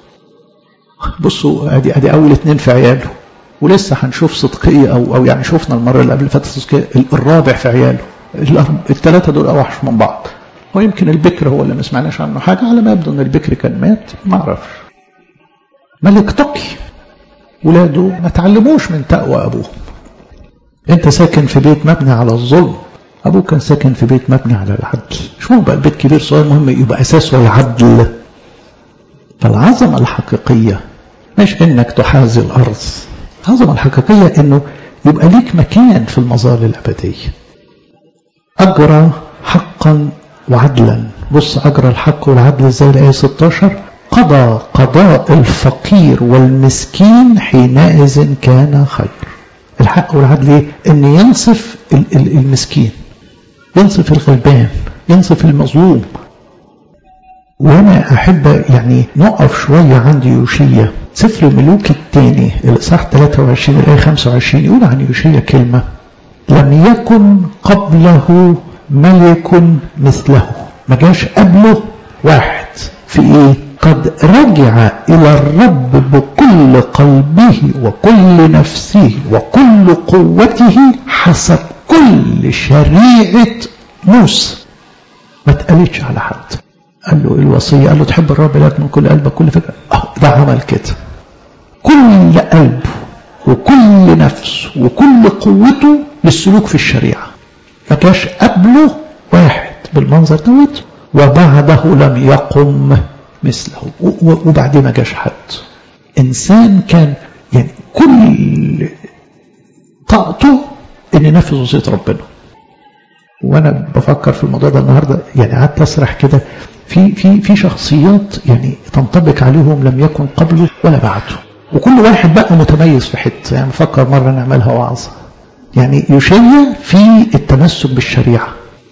بصوا ادي ادي اول اتنين في عياله ولسه هنشوف صدقية او او يعني شفنا المرة اللي قبل فاتت صدقية الرابع في عياله الثلاثة دول اوحش من بعض ويمكن البكر هو اللي ما سمعناش عنه حاجة على ما يبدو ان البكر كان مات ما اعرفش ملك تقي ولاده ما تعلموش من تقوى ابوهم انت ساكن في بيت مبني على الظلم ابوك كان ساكن في بيت مبني على العدل مش مهم بقى البيت كبير صغير مهم يبقى اساسه العدل فالعظمة الحقيقية مش انك تحازي الارض العظمة الحقيقية انه يبقى ليك مكان في المظال الابدية اجرى حقا وعدلا بص اجرى الحق والعدل ازاي الايه 16 قضى قضاء الفقير والمسكين حينئذ كان خير الحق والعدل ايه ان ينصف المسكين ينصف الغلبان ينصف المظلوم وانا احب يعني نقف شويه عند يوشيا سفر الملوك الثاني الاصحاح 23 الايه 25 يقول عن يوشيا كلمه لم يكن قبله ملك مثله ما جاش قبله واحد في ايه قد رجع إلى الرب بكل قلبه وكل نفسه وكل قوته حسب كل شريعة موسى ما اتقالتش على حد قال له الوصية قال له تحب الرب لك من كل قلبك كل فكرة اه ده عمل كده كل قلب وكل نفس وكل قوته للسلوك في الشريعة ما كاش قبله واحد بالمنظر دوت وبعده لم يقم مثله وبعدين ما جاش حد انسان كان يعني كل طاقته ان ينفذ وصيه ربنا وانا بفكر في الموضوع ده النهارده يعني قعدت اسرح كده في في في شخصيات يعني تنطبق عليهم لم يكن قبله ولا بعده وكل واحد بقى متميز في حته يعني بفكر مره نعملها وعظه يعني يشيع في التمسك بالشريعه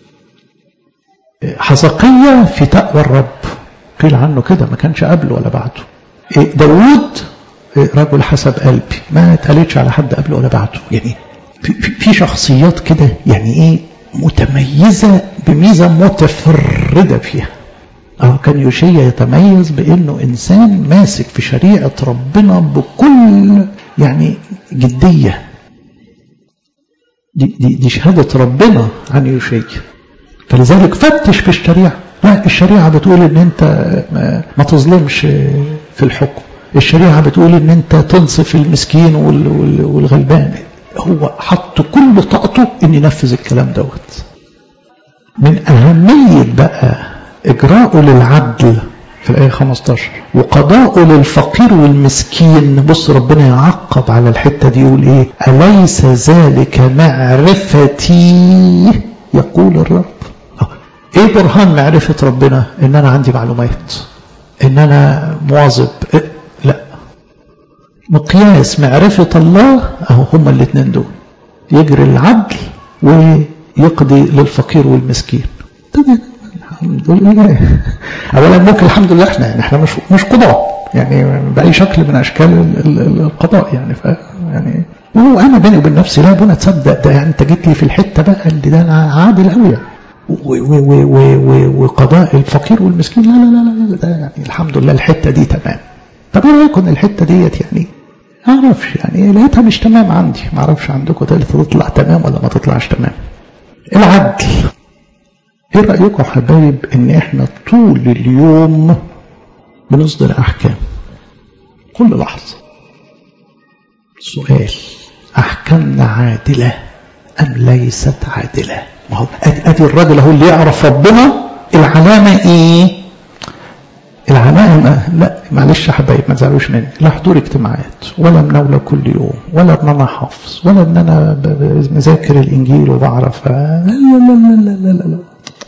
حزقية في تقوى الرب قيل عنه كده ما كانش قبله ولا بعده داود رجل حسب قلبي ما اتقالتش على حد قبله ولا بعده يعني في, في شخصيات كده يعني ايه متميزة بميزة متفردة فيها اه كان يوشيا يتميز بانه انسان ماسك في شريعة ربنا بكل يعني جدية دي, دي, دي شهادة ربنا عن يوشيا فلذلك فتش في الشريعة لا الشريعة بتقول ان انت ما تظلمش في الحكم الشريعة بتقول ان انت تنصف المسكين والغلبان هو حط كل طاقته ان ينفذ الكلام دوت من اهمية بقى اجراءه للعدل في الآية 15 وقضاءه للفقير والمسكين بص ربنا يعقب على الحتة دي يقول ايه أليس ذلك معرفتي يقول الرب ايه برهان معرفة ربنا ان انا عندي معلومات ان انا مواظب إيه؟ لا مقياس معرفة الله اهو هما الاثنين دول يجري العدل ويقضي للفقير والمسكين الحمد لله اولا ممكن الحمد لله احنا يعني احنا مش مش قضاة يعني باي شكل من اشكال القضاء يعني ف يعني وانا بيني وبين نفسي لا بنا تصدق ده يعني انت جيت لي في الحته بقى اللي ده انا عادل قوي يعني وقضاء الفقير والمسكين لا لا لا لا ده يعني الحمد لله الحته دي تمام طب ايه رايكم الحته ديت يعني ما اعرفش يعني لقيتها مش تمام عندي ما اعرفش عندكم تطلع تمام ولا ما تطلعش تمام العدل ايه رأيكم حبايب ان احنا طول اليوم بنصدر احكام كل لحظة سؤال احكامنا عادلة ام ليست عادلة ما هو ادي الراجل اهو اللي يعرف ربنا العلامة ايه العلامة لا معلش يا حبايب ما تزعلوش مني لا حضور اجتماعات ولا مناولة كل يوم ولا ان انا حافظ ولا ان انا مذاكر الانجيل وبعرف لا لا لا لا لا, لا, لا.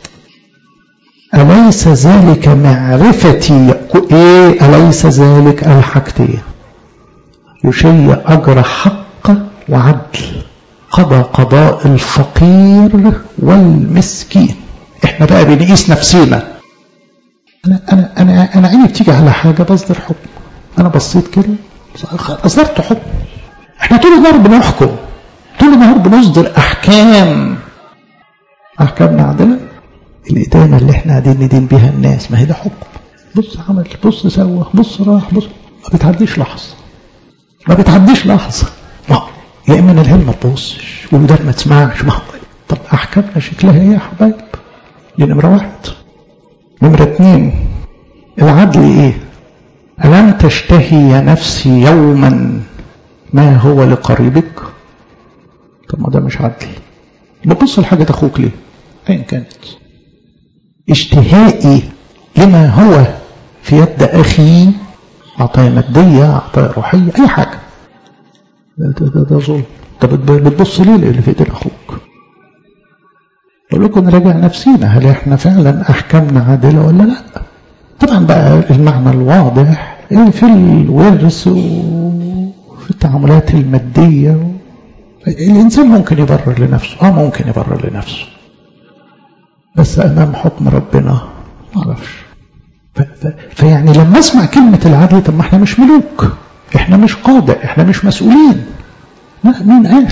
أليس ذلك معرفتي إيه أليس ذلك الحاجتين يشيع أجر حق وعدل قضى قضاء الفقير والمسكين احنا بقى بنقيس نفسينا انا انا انا انا عيني بتيجي على حاجه بصدر حكم انا بصيت كده اصدرت حكم احنا طول النهار بنحكم طول النهار بنصدر احكام احكامنا عادله الإدانة اللي احنا قاعدين ندين بيها الناس ما هي ده حكم بص عمل بص سوى بص راح بص ما بتعديش لحظة ما بتعديش لحظة ما يا إما العلم ما تبصش والودان ما تسمعش ما طب أحكامنا شكلها إيه يا حبايب دي نمرة واحد نمرة اتنين العدل إيه ألم تشتهي يا نفسي يوما ما هو لقريبك طب ما ده مش عدل ببص لحاجة أخوك ليه أيا كانت اشتهائي لما هو في يد أخي عطايا مادية عطايا روحية أي حاجة ده, ده, ده, ده ظلم طب بتبص ليه اللي في ايدين أخوك بقول لكم نراجع نفسينا هل احنا فعلا أحكامنا عادلة ولا لا طبعا بقى المعنى الواضح في الورث وفي التعاملات المادية الإنسان ممكن يبرر لنفسه اه ممكن يبرر لنفسه بس أمام حكم ربنا ما أعرفش فيعني لما أسمع كلمة العدل طب ما احنا مش ملوك احنا مش قادة احنا مش مسؤولين لا مين قال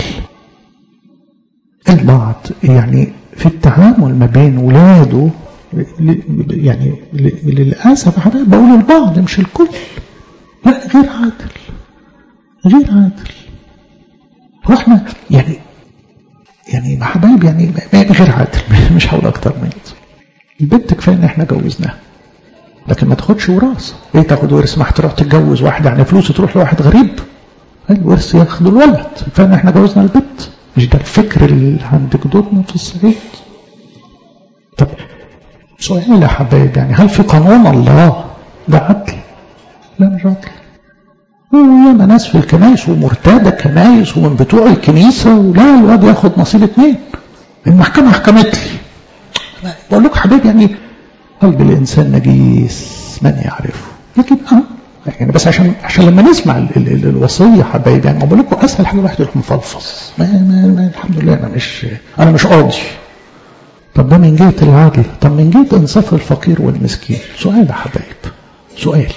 البعض يعني في التعامل ما بين ولاده يعني للأسف حضرتك بقول البعض مش الكل لا غير عادل غير عادل هو احنا يعني يعني حبايب يعني غير عادل مش هقول اكتر من كده البنت كفايه ان احنا جوزناها لكن ما تاخدش وراث ايه تاخد ورث ما تروح تتجوز واحد يعني فلوس تروح لواحد غريب الورث ياخد الولد كفايه ان احنا جوزنا البنت مش ده الفكر اللي عند جدودنا في الصعيد طب سؤال يا حبايب يعني هل في قانون الله ده عدل لا مش عدل وياما ناس في الكنائس ومرتادة كنائس ومن بتوع الكنيسة ولا الواد ياخد نصيب اتنين المحكمة حكمت لي بقول لكم حبيبي يعني قلب الإنسان نجيس من يعرفه لكن اه يعني بس عشان عشان لما نسمع ال ال ال الوصية حبايبي يعني بقول لكم أسهل حاجة الواحد يروح مفلفص ما, ما, ما الحمد لله أنا مش أنا مش قاضي طب ده من جهة العدل طب من جهة إنصاف الفقير والمسكين سؤال يا حبايب سؤال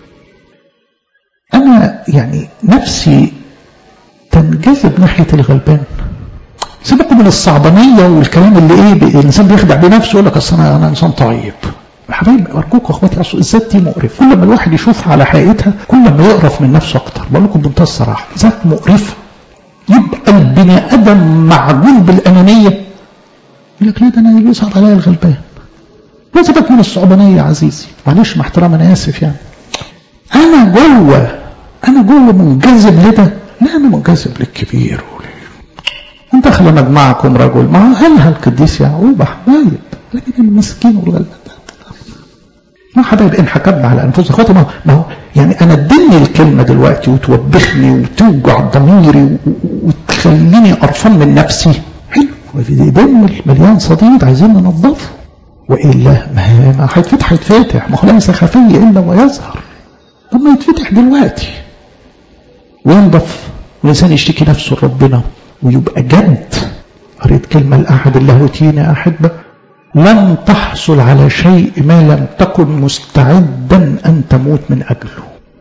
أنا يعني نفسي تنجذب ناحية الغلبان سيبكم من الصعبانية والكلام اللي ايه الانسان بيخدع بنفسه يقول لك اصل انا انا انسان طيب حبايبي ارجوكم اخواتي اصل الذات دي مقرفه كل ما الواحد يشوف على حقيقتها كل ما يقرف من نفسه اكتر بقول لكم بمنتهى الصراحه ذات مقرفه يبقى البني ادم معجون بالانانيه يقول لك ليه ده انا بيصعب عليا الغلبان لا سيبك من الصعبانية يا عزيزي معلش مع احترام أنا آسف يعني أنا جوه أنا جوه منجذب لده لا أنا منجذب للكبير أنت خلى مجمعكم رجل ما قالها القديس يعقوب حبايب لكن المسكين والغلبان ما حبايب ان حكمنا على انفسنا اخواتي ما ما هو يعني انا اديني الكلمه دلوقتي وتوبخني وتوجع ضميري وتخليني قرفان من نفسي حلو في دم مليان صديد عايزين ننظفه والا ما ما هيتفتح هيتفتح ما هو ليس خفي الا ويظهر طب ما يتفتح دلوقتي وينضف والانسان يشتكي نفسه لربنا ويبقى جد قريت كلمه لاحد اللاهوتيين يا احبه لن تحصل على شيء ما لم تكن مستعدا أن تموت من أجله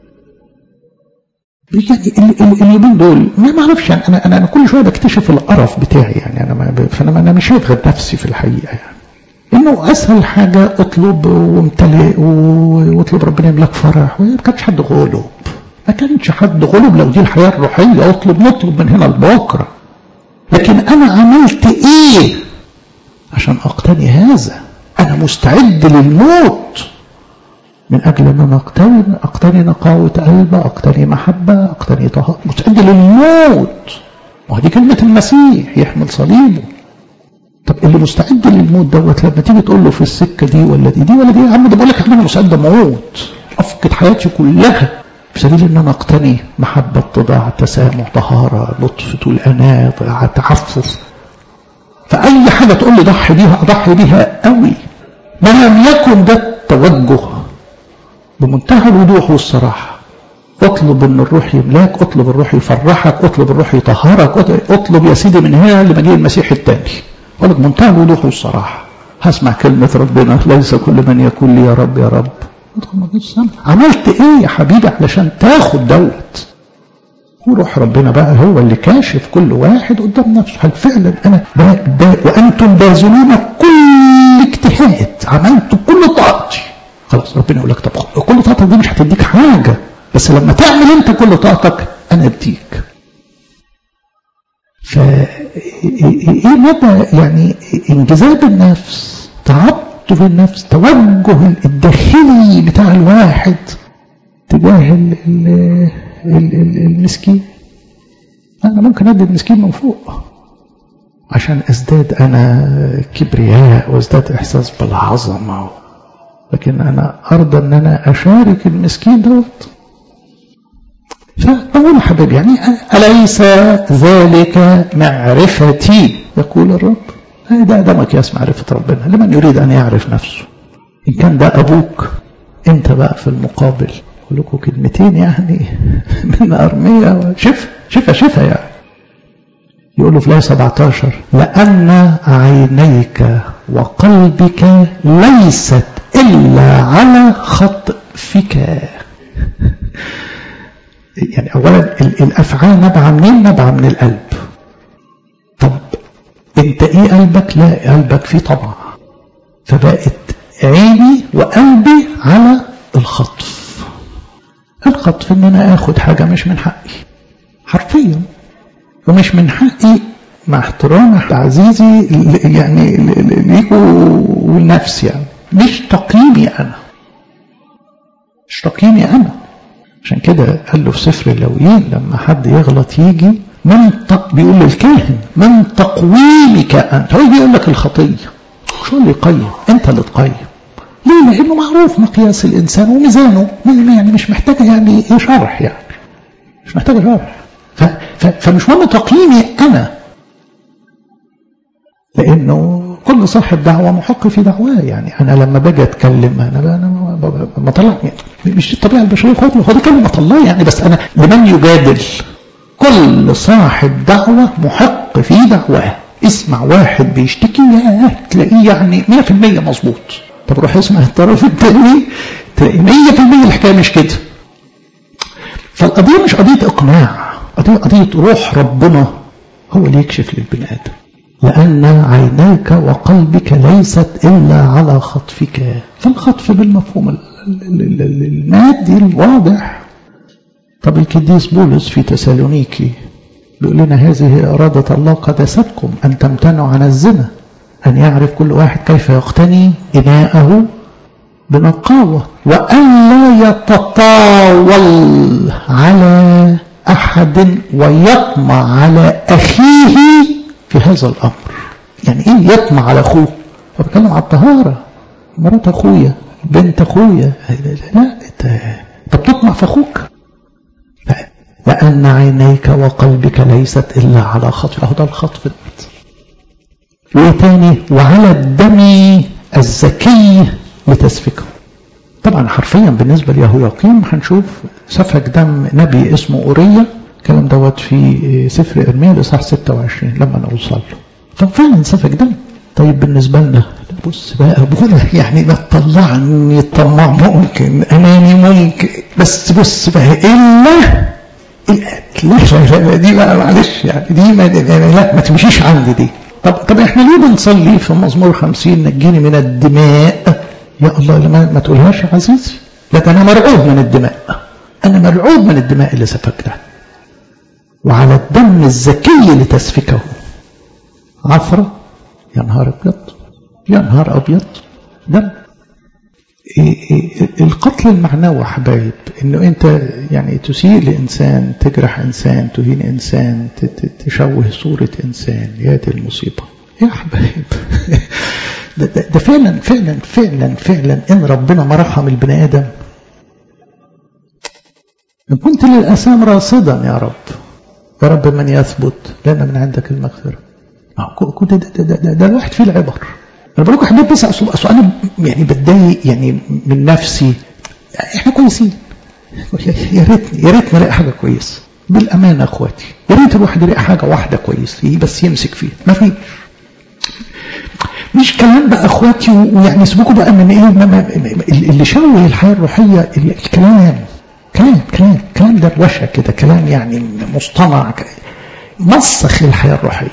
يعني اليومين دول ما اعرفش يعني انا انا كل شويه بكتشف القرف بتاعي يعني انا ما فانا انا مش شايف غير نفسي في الحقيقه يعني انه اسهل حاجه اطلب وامتلئ واطلب ربنا يملاك فرح ما كانش حد غلب ما كانش حد غلب لو دي الحياه الروحيه اطلب نطلب من هنا لبكره لكن انا عملت ايه عشان أقتني هذا أنا مستعد للموت من أجل أن أنا أقتني, أقتني نقاوة قلب أقتني محبة أقتني طهارة مستعد للموت وهذه كلمة المسيح يحمل صليبه طب اللي مستعد للموت دوت لما تيجي تقول له في السكة دي ولا دي دي ولا دي يا عم ده بقول لك أنا مستعد أموت أفقد حياتي كلها بسبيل ان انا اقتني محبة اتضاع تسامح طهارة لطف طول أناة تعفف فأي حاجة تقول لي ضحي بيها أضحي بيها قوي ما لم يكن ده التوجه بمنتهى الوضوح والصراحة اطلب ان الروح يملاك اطلب الروح يفرحك اطلب الروح يطهرك اطلب يا سيدي من هنا لمجيء المسيح الثاني اقول لك منتهى الوضوح والصراحة هسمع كلمة ربنا ليس كل من يقول لي يا رب يا رب عملت ايه يا حبيبي علشان تاخد دوت وروح ربنا بقى هو اللي كاشف كل واحد قدام نفسه هل فعلا انا با با وانتم باذلون كل اجتهاد عملت كل طاقتي خلاص ربنا يقول لك طب كل طاقتك دي مش هتديك حاجه بس لما تعمل انت كل طاقتك انا اديك ف ايه مدى يعني انجذاب النفس تعاطف النفس توجه الداخلي بتاع الواحد تجاه المسكين أنا ممكن أدي المسكين من فوق عشان أزداد أنا كبرياء وازداد إحساس بالعظمة لكن أنا أرضى أن أنا أشارك المسكين دوت فأقول حبيبي يعني أليس ذلك معرفتي يقول الرب ده ده مقياس معرفة ربنا لمن يريد أن يعرف نفسه إن كان ده أبوك أنت بقى في المقابل أقول لكم كلمتين يعني من أرمية شفا شفا شفا يعني يقول له في الآية 17 لأن عينيك وقلبك ليست إلا على خطفك يعني أولا الأفعال نبع منين؟ نبع من القلب طب أنت إيه قلبك؟ لا قلبك فيه طبع فبقت عيني وقلبي على الخطف الخطف ان انا اخد حاجة مش من حقي حرفيا ومش من حقي مع احترام عزيزي يعني ليكوا والنفس يعني مش تقييمي انا مش تقييمي انا عشان كده قال له في سفر اللويين لما حد يغلط يجي من تق... بيقول للكاهن من تقويمك انت هو بيقول لك الخطيه شو اللي يقيم انت اللي تقيم ليه لانه معروف مقياس الانسان وميزانه يعني مش محتاجه يعني ايه شرح يعني مش محتاجه شرح ف... ف... فمش مهم تقييمي انا لانه كل صاحب دعوه محق في دعواه يعني انا لما باجي اتكلم انا انا بطلع مش الطبيعه البشريه خالص هو دي كلمه الله يعني بس انا لمن يجادل كل صاحب دعوه محق في دعواه اسمع واحد بيشتكي ياه تلاقيه يعني 100% مظبوط طب روح اسمع الطرف الثاني تلاقي 100% الحكايه مش كده فالقضيه مش قضيه اقناع قضيه قضيه روح ربنا هو اللي يكشف للبني ادم لأن عينيك وقلبك ليست إلا على خطفك فالخطف بالمفهوم المادي الواضح طب القديس بولس في تسالونيكي بيقول لنا هذه إرادة الله قداستكم أن تمتنعوا عن الزنا أن يعرف كل واحد كيف يقتني إناءه بنقاوة وألا يتطاول على أحد ويطمع على أخيه في هذا الأمر يعني إيه يطمع على أخوه بتكلم على الطهارة مرات أخويا بنت أخويا لا أنت بتطمع في أخوك لأن عينيك وقلبك ليست إلا على خطف أهو ده الخطف وإيه تاني وعلى الدم الزكي لتسفكه طبعا حرفيا بالنسبة ليهوياقيم هنشوف سفك دم نبي اسمه أوريا الكلام دوت في سفر إرميا الإصحاح 26 لما نوصل له ففعلا سفك دم طيب بالنسبة لنا بص بقى أبونا يعني ما تطلعني طماع ممكن أناني ممكن بس بص بقى إلا القتل لا دي بقى معلش يعني دي ما لا ما تمشيش عندي دي طب طب احنا ليه بنصلي في مزمور 50 نجيني من الدماء يا الله لما ما تقولهاش يا عزيزي لا انا مرعوب من الدماء انا مرعوب من الدماء اللي سفكتها وعلى الدم الزكي لتسفكه عفرة يا نهار ابيض يا نهار ابيض دم إيه إيه القتل المعنوي حبايب انه انت يعني تسيء لانسان تجرح انسان تهين انسان تشوه صورة انسان يا دي المصيبة يا حبايب ده, ده, ده فعلا فعلا فعلا فعلا ان ربنا ما رحم البني ادم ان كنت للاسام راصدا يا رب يا رب من يثبت لان من عندك المغفره كنت ده, ده, ده, ده الواحد فيه العبر انا بقول لكم حبيت بس اصل انا يعني بتضايق يعني من نفسي احنا كويسين يا ريتني يا ريت نلاقي حاجه كويسه بالامانه اخواتي يا ريت الواحد يلاقي حاجه واحده كويسه بس يمسك فيها ما فيش مش كلام بقى اخواتي ويعني سيبوكوا بقى من ايه اللي شوه الحياه الروحيه الكلام كلام كلام كلام دروشه كده كلام يعني مصطنع مسخ الحياه الروحيه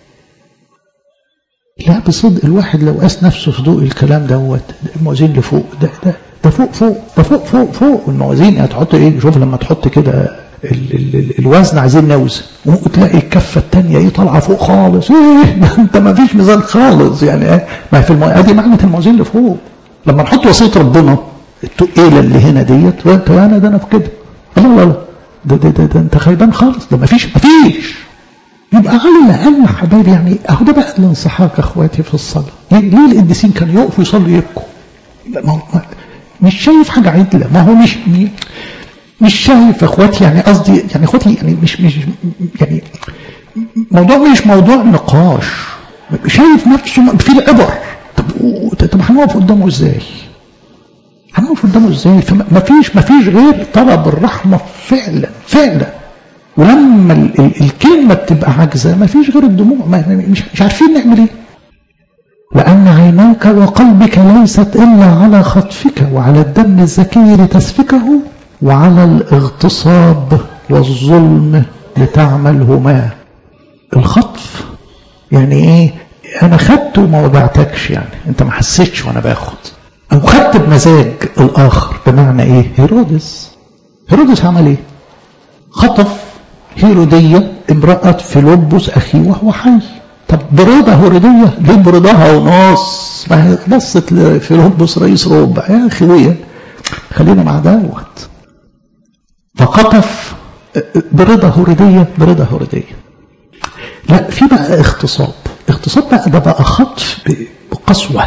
لا بصدق الواحد لو قاس نفسه في ضوء الكلام دوت الموازين اللي فوق ده ده ده فوق فوق ده فوق فوق فوق الموازين هتحط ايه شوف لما تحط كده ال ال ال الوزن عايزين نوزن وتلاقي الكفه الثانيه ايه طالعه فوق خالص ايه انت ما فيش ميزان خالص يعني ايه ما في المو... ادي معنى الموازين اللي فوق لما نحط وصيه ربنا التقيله اللي هنا ديت وانت انا ده انا في كده لا لا لا ده ده, ده, ده انت خيبان خالص ده ما فيش ما فيش يبقى على الاقل يا حبايبي يعني اهو ده بقى الانصحاك اخواتي في الصلاه يعني ليه القديسين كانوا يقفوا يصلوا يبكوا ما هو مش شايف حاجه عدله ما هو مش مش شايف اخواتي يعني قصدي يعني اخواتي يعني مش مش يعني موضوع مش موضوع نقاش شايف نفسه في العبر طب طب هنقف قدامه ازاي؟ هنقف قدامه ازاي؟ فما فيش ما فيش غير طلب الرحمه فعلا فعلا ولما ال ال الكلمة بتبقى عاجزة ما فيش غير الدموع ما مش, مش عارفين نعمل ايه لأن عيناك وقلبك ليست إلا على خطفك وعلى الدم الزكي لتسفكه وعلى الاغتصاب والظلم لتعملهما الخطف يعني ايه انا خدت وما وجعتكش يعني انت ما حسيتش وانا باخد او خدت بمزاج الاخر بمعنى ايه هيرودس هيرودس عمل ايه خطف هيرودية امرأة فيلبس أخيه وهو حي طب برودة هيرودية ليه برودها ونص ما هي بصت لفيلبس رئيس ربع يا أخي خلينا مع دوت فخطف برضا هيرودية برضا هيرودية لا في بقى اغتصاب اغتصاب بقى ده بقى خطف بقسوة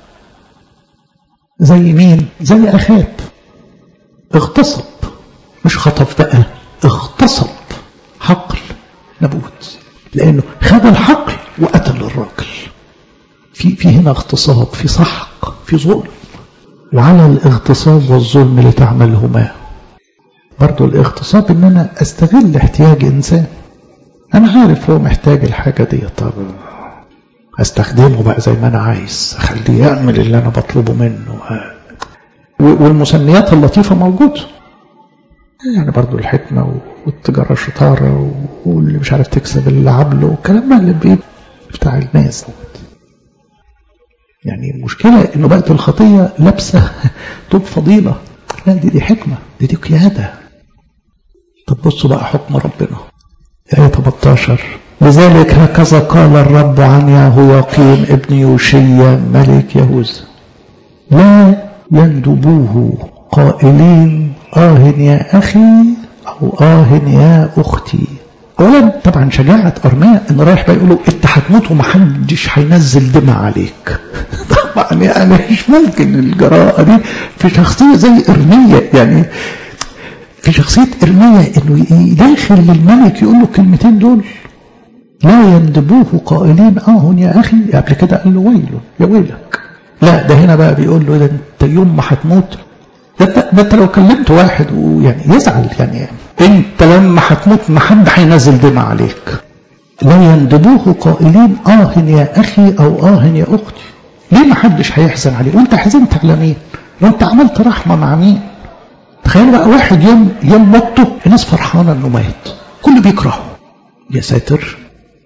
زي مين زي أخاب اغتصب مش خطف بقى اغتصب حقل نبوت لأنه خد الحقل وقتل الراجل في في هنا اغتصاب في سحق في ظلم وعلى الاغتصاب والظلم لتعملهما برضو الاغتصاب ان انا استغل احتياج انسان انا عارف هو محتاج الحاجة دي طب استخدمه بقى زي ما انا عايز اخليه يعمل اللي انا بطلبه منه والمسميات اللطيفة موجودة يعني برضو الحكمة والتجارة الشطارة واللي مش عارف تكسب اللي عبله والكلام ده اللي بيه بتاع الناس دوت يعني المشكلة انه بقت الخطية لابسة طوب فضيلة لا دي دي حكمة دي دي قيادة طب بصوا بقى حكم ربنا آية 18 لذلك هكذا قال الرب عن يهوياقيم ابن يوشيا ملك يهوذا لا يندبوه قائلين آه يا أخي أو آه يا أختي أولا طبعا شجاعة أرميا إن رايح بقى يقولوا أنت هتموت ومحدش هينزل دماء عليك طبعا يعني مش ممكن الجراءة دي في شخصية زي إرميا يعني في شخصية إرميا إنه يداخل للملك يقول له الكلمتين دول لا يندبوه قائلين آه يا أخي قبل كده قال له ويله يا ويلك لا ده هنا بقى بيقول له ده أنت يوم ما هتموت ده انت لو كلمت واحد ويعني يزعل يعني انت لما هتموت ما حد هينزل دماء عليك لا يندبوه قائلين اه يا اخي او اه يا اختي ليه ما حدش هيحزن عليه وانت حزنت على مين وانت عملت رحمه مع مين تخيل بقى واحد يوم يوم موته الناس فرحانه انه مات كله بيكرهه يا ساتر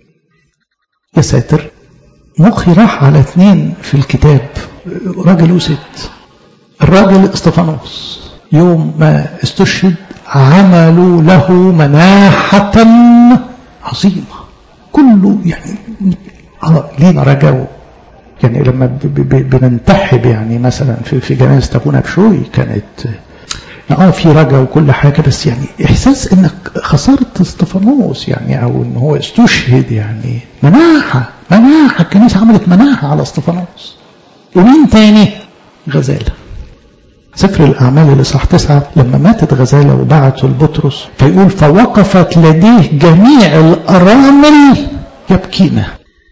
يا ساتر مخي راح على اثنين في الكتاب راجل وست الراجل استفانوس يوم ما استشهد عملوا له مناحة عظيمة كله يعني اه لينا رجاء يعني لما بننتحب يعني مثلا في في جنازة ابونا بشوي كانت اه في رجاء وكل حاجة بس يعني احساس انك خسرت استفانوس يعني او ان هو استشهد يعني مناحة مناحة الكنيسة عملت مناحة على استفانوس ومين تاني غزاله سفر الأعمال الإصحاح تسعة لما ماتت غزالة وبعته لبطرس فيقول فوقفت لديه جميع الأرامل يبكينا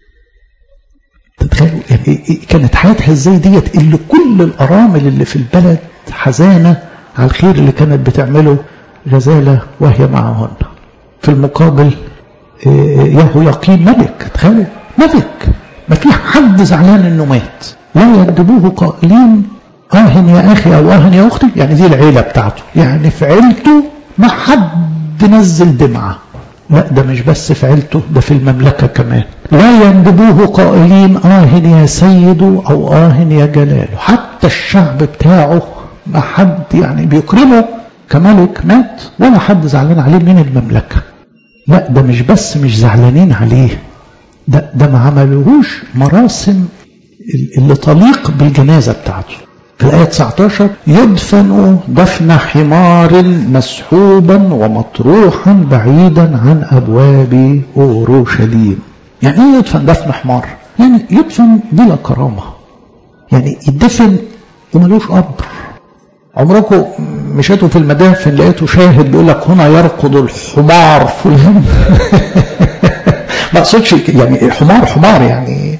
تتخيلوا يعني كانت حياتها ازاي ديت اللي كل الأرامل اللي في البلد حزانة على الخير اللي كانت بتعمله غزالة وهي معهن في المقابل يهو يقين ملك تخيلوا ملك ما في حد زعلان انه مات لا يكذبوه قائلين آه يا أخي أو آه يا أختي يعني دي العيلة بتاعته يعني في عيلته ما حد نزل دمعة لا ده مش بس في عيلته ده في المملكة كمان لا يندبوه قائلين آه يا سيد أو آه يا جلاله حتى الشعب بتاعه ما حد يعني بيكرمه كملك مات ولا حد زعلان عليه من المملكة لا ده مش بس مش زعلانين عليه ده ده ما عملوهوش مراسم اللي تليق بالجنازة بتاعته في الآية 19 يدفن دفن حمار مسحوبا ومطروحا بعيدا عن أبواب أورشليم يعني ايه يدفن دفن حمار يعني يدفن بلا كرامة يعني يدفن وملوش قبر عمركم مشيتوا في المدافن لقيتوا شاهد بيقول لك هنا يرقد الحمار فلان ما اقصدش يعني حمار حمار يعني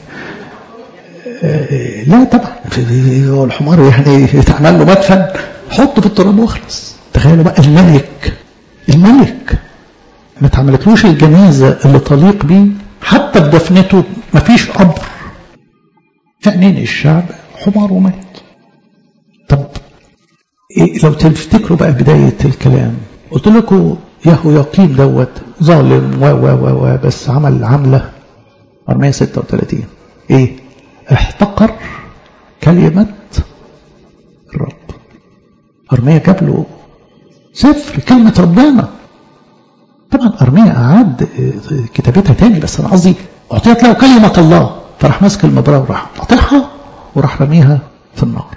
لا طبعا هو الحمار يعني يتعمل له مدفن حطه في التراب واخلص تخيلوا بقى الملك الملك ما اتعملتلوش الجنازه اللي تليق بيه حتى بدفنته ما فيش قبر في عينين الشعب حمار ومات طب إيه لو تفتكروا بقى بدايه الكلام قلت لكم يهو يقيم دوت ظالم و و و و بس عمل عمله 436 ايه احتقر كلمة الرب أرميا جاب له سفر كلمة ربنا طبعا أرميا أعاد كتابتها تاني بس أنا قصدي أعطيت له كلمة الله فراح ماسك المبراة وراح قاطعها وراح رميها في النار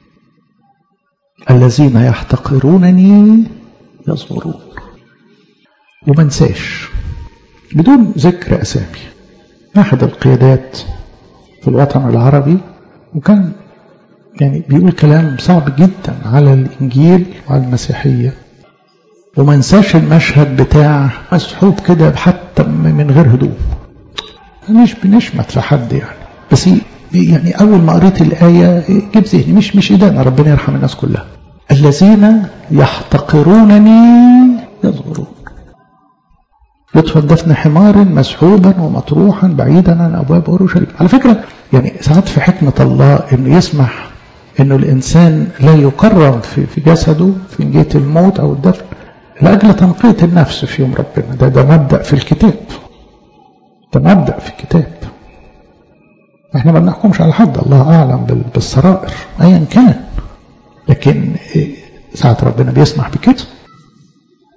الذين يحتقرونني يصغرون وما انساش بدون ذكر أسامي أحد القيادات في الوطن العربي وكان يعني بيقول كلام صعب جدا على الإنجيل وعلى المسيحية وما انساش المشهد بتاع مسحوب كده حتى من غير هدوء مش بنشمت في حد يعني بس يعني أول ما قريت الآية جيب ذهني مش مش إيدانا ربنا يرحم الناس كلها الذين يحتقرونني يصغرون يدفن دفن حمار مسحوبا ومطروحا بعيدا عن ابواب اورشليم على فكره يعني ساعات في حكمه الله انه يسمح انه الانسان لا يكرم في في جسده في جهه الموت او الدفن لاجل تنقيه النفس في يوم ربنا ده ده مبدا في الكتاب ده مبدا في الكتاب احنا ما بنحكمش على حد الله اعلم بالسرائر ايا كان لكن ساعات ربنا بيسمح بكده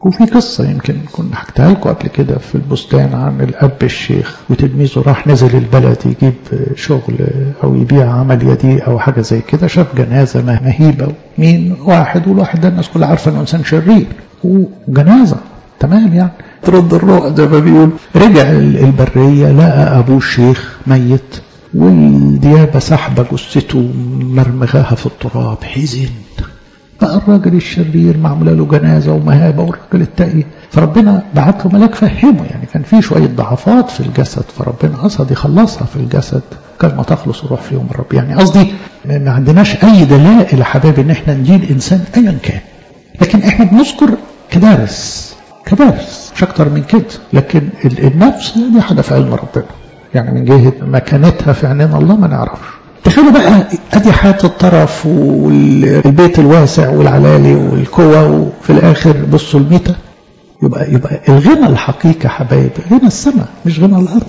وفي قصة يمكن كنا حكيتها لكم قبل كده في البستان عن الأب الشيخ وتلميذه راح نزل البلد يجيب شغل أو يبيع عمل يديه أو حاجة زي كده شاف جنازة مهيبة مين واحد والواحد ده الناس كلها عارفة إنه إنسان شرير وجنازة تمام يعني ترد الروح زي ما بيقول رجع البرية لقى أبوه الشيخ ميت والديابة سحبة جثته مرمغاها في التراب حزن بقى الراجل الشرير معموله له جنازه ومهابه والراجل التقي فربنا بعت له ملاك فهمه يعني كان في شويه ضعفات في الجسد فربنا قصد يخلصها في الجسد كان ما تخلص الروح في يوم الرب يعني قصدي ما عندناش اي دلائل يا حبايبي ان احنا نجيل انسان ايا كان لكن احنا بنذكر كدارس كدارس مش اكتر من كده لكن النفس دي حاجه في علم ربنا يعني من جهه مكانتها في عينين الله ما نعرفش تخيلوا بقى ادي حياه الطرف والبيت الواسع والعلالي والكوى وفي الاخر بصوا الميته يبقى يبقى الغنى الحقيقي حبايب غنى السماء مش غنى الارض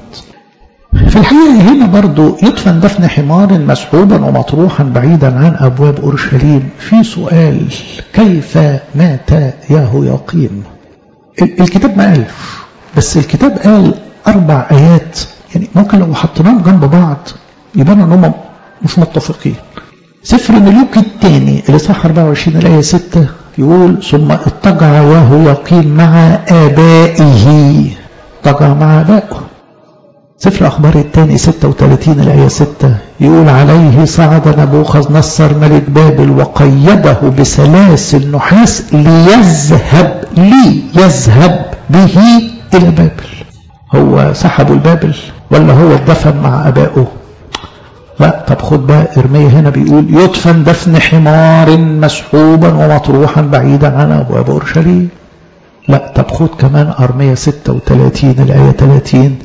في الحقيقه هنا برضو يدفن دفن حمار مسحوبا ومطروحا بعيدا عن ابواب اورشليم في سؤال كيف مات ياهو يقيم الكتاب ما قالش بس الكتاب قال اربع ايات يعني ممكن لو حطيناهم جنب بعض يبان ان هم مش متفقين سفر ملوك الثاني اللي صح 24 الآية 6 يقول ثم اضطجع ياهو يقيم مع آبائه اضطجع مع آبائه سفر أخبار الثاني 36 الآية 6 يقول عليه صعد نبوخذ نصر ملك بابل وقيده بسلاسل نحاس ليذهب ليذهب به إلى بابل هو سحبوا البابل ولا هو اتدفن مع أبائه لا طب خد بقى ارميا هنا بيقول يدفن دفن حمار مسحوبا ومطروحا بعيدا عن ابواب اورشليم لا طب خد كمان ارميا 36 الايه 30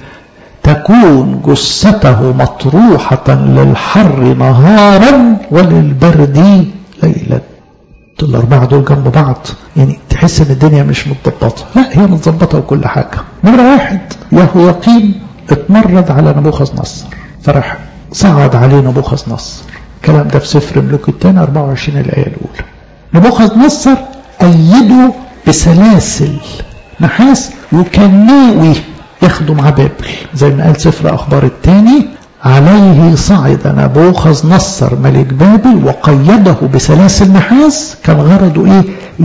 تكون جثته مطروحة للحر نهارا وللبرد ليلا الأربعة دول جنب بعض يعني تحس إن الدنيا مش متظبطة لا هي متظبطة وكل حاجة نمرة واحد يهو يقيم اتمرد على نبوخذ نصر فرح صعد عليه نبوخذ نصر الكلام ده في سفر ملوك الثاني 24 الآية الأولى نبوخذ نصر أيده بسلاسل نحاس وكان ناوي ياخده مع بابل زي ما قال سفر أخبار الثاني عليه صعد نبوخذ نصر ملك بابل وقيده بسلاسل نحاس كان غرضه ايه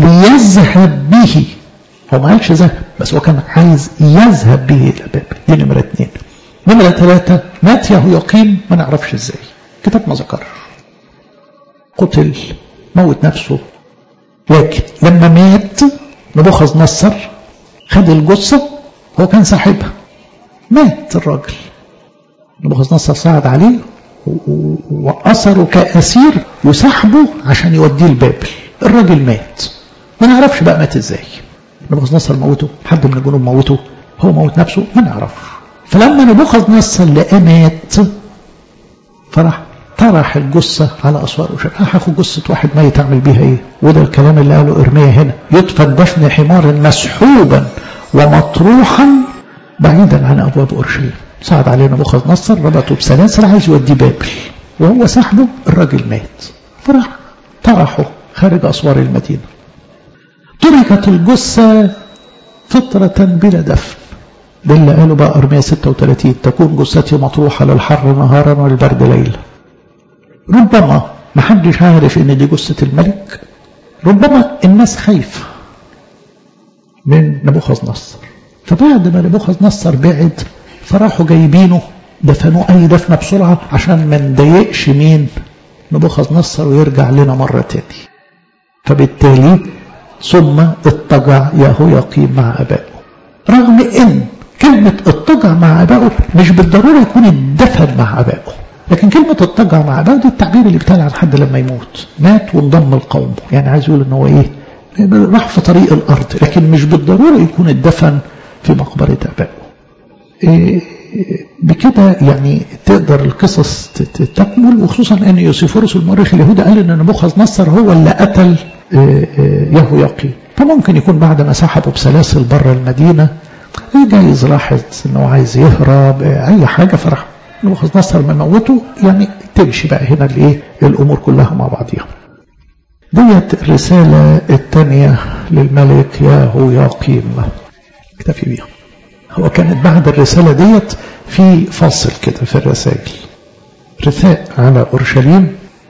ليذهب به هو ما قالش ذهب بس هو كان عايز يذهب به الى بابل دي نمره اثنين نمرة ثلاثة مات يهو يقيم ما نعرفش ازاي كتاب ما ذكرش قتل موت نفسه لكن لما مات نبوخذ نصر خد الجثة هو كان صاحبها مات الراجل نبوخذ نصر صعد عليه وأثره كأسير وسحبه عشان يوديه لبابل الراجل مات ما نعرفش بقى مات ازاي نبوخذ نصر موته حد من الجنود موته هو موت نفسه ما نعرفش فلما نبوخذ نصر لقى مات فراح طرح الجثة على أسوار أورشليم هاخد جثة واحد ميت أعمل بيها إيه وده الكلام اللي قاله إرميا هنا يدفن دفن حمار مسحوبا ومطروحا بعيدا عن أبواب أورشليم صعد عليه نبوخذ نصر ربطه بسلاسل عايز يوديه بابل وهو سحبه الراجل مات فراح طرحه خارج أسوار المدينة تركت الجثة فترة بلا دفن ده اللي قاله بقى أرمية 36 تكون جثتي مطروحة للحر نهارا والبرد ليلا ربما ما حدش عارف ان دي جثة الملك ربما الناس خايفة من نبوخذ نصر فبعد ما نبوخذ نصر بعد فراحوا جايبينه دفنوه اي دفنه بسرعه عشان ما نضايقش مين نبوخذ نصر ويرجع لنا مره تاني فبالتالي ثم اضطجع ياهو يقيم مع ابائه رغم ان كلمة اضطجع مع ابائه مش بالضرورة يكون اتدفن مع ابائه لكن كلمة اضطجع مع ابائه دي التعبير اللي بيتقال عن حد لما يموت مات وانضم لقومه يعني عايز يقول ان هو ايه راح في طريق الارض لكن مش بالضرورة يكون اتدفن في مقبرة ابائه إيه بكده يعني تقدر القصص تكمل وخصوصا ان يوسيفورس المؤرخ اليهودي قال ان نبوخذ نصر هو اللي قتل يهو يقين فممكن يكون بعد ما سحبه بسلاسل بره المدينه جايز لاحظ انه عايز يهرب اي حاجه فراح نبوخذ نصر مموته يعني تمشي بقى هنا الايه الامور كلها مع بعضيها ديت الرسالة الثانية للملك ياهو ياقيم اكتفي بيها هو كانت بعد الرسالة ديت في فاصل كده في الرسائل رثاء على أورشليم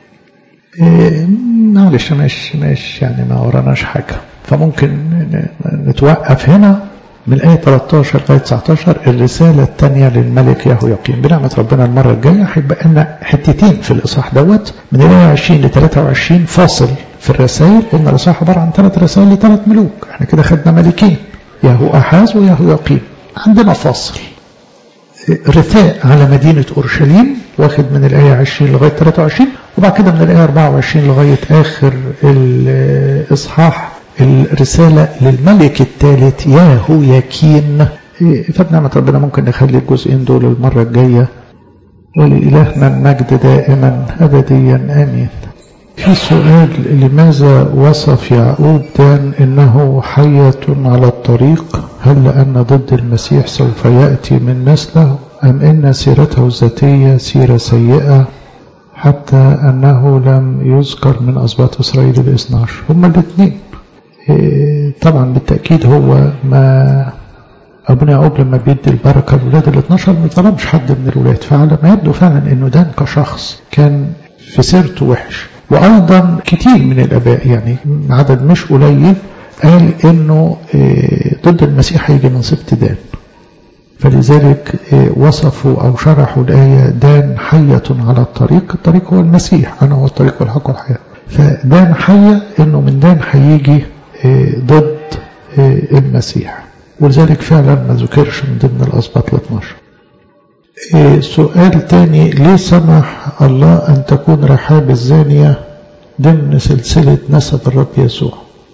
إيه معلش مش مش يعني ما وراناش حاجة فممكن نتوقف هنا من الآية 13 لغاية 19 الرسالة الثانية للملك ياهو يقيم بنعمة ربنا المرة الجاية هيبقى لنا حتتين في الإصحاح دوت من الآية 20 ل 23 فاصل في الرسائل قلنا الإصحاح عبارة عن ثلاث رسائل لثلاث ملوك احنا كده خدنا ملكين ياهو أحاز وياهو يقيم عندنا فاصل رثاء على مدينة أورشليم واخد من الآية 20 لغاية 23 وبعد كده من الآية 24 لغاية آخر الإصحاح الرسالة للملك الثالث ياهو يكين فبنعمة ربنا ممكن نخلي الجزئين دول المرة الجاية ولإلهنا المجد دائما أبديا آمين في سؤال لماذا وصف يعقوب دان إنه حية على الطريق هل لأن ضد المسيح سوف يأتي من نسله أم إن سيرته الذاتية سيرة سيئة حتى أنه لم يذكر من أسباط إسرائيل الاثنى عشر هما الاثنين طبعا بالتأكيد هو ما أبونا يعقوب لما بيدي البركة لولاد ال 12 ما ظلمش حد من الولاد فعلى ما يبدو فعلا إنه دان كشخص كان في سيرته وحش وأيضا كتير من الآباء يعني عدد مش قليل قال إنه ضد المسيح هيجي من سبط دان فلذلك وصفوا أو شرحوا الآية دان حية على الطريق الطريق هو المسيح أنا هو الطريق والحق والحياة فدان حية إنه من دان هيجي ضد المسيح ولذلك فعلا ما ذكرش من ضمن الأسباط ال 12 سؤال تاني ليه سمح الله أن تكون رحاب الزانية ضمن سلسلة نسب الرب يسوع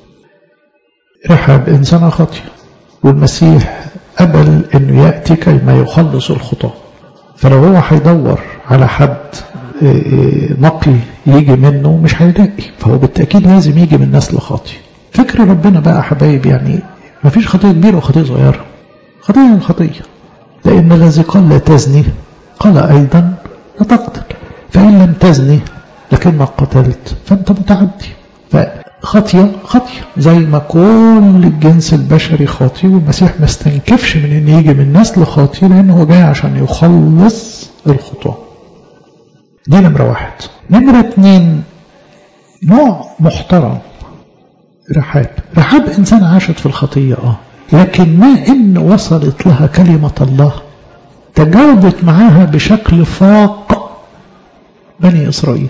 رحاب إنسانة خاطئة والمسيح قبل أنه يأتي كيما يخلص الخطاة فلو هو هيدور على حد نقي يجي منه مش هيلاقي فهو بالتأكيد لازم يجي من نسل خاطئ فكر ربنا بقى حبايب يعني ما فيش خطية كبيرة وخطية صغيرة خطية الخطية لأن الذي قال لا تزني قال أيضا لا تقتل فإن لم تزني لكنك قتلت فأنت متعدي فخطية خطية زي ما كل الجنس البشري خاطي والمسيح ما استنكفش من أن يجي من نسل خاطي لأنه هو جاي عشان يخلص الخطاة دي نمرة واحد نمرة اتنين نوع محترم رحاب رحاب إنسان عاشت في الخطية آه لكن ما إن وصلت لها كلمة الله تجاوبت معاها بشكل فاق بني إسرائيل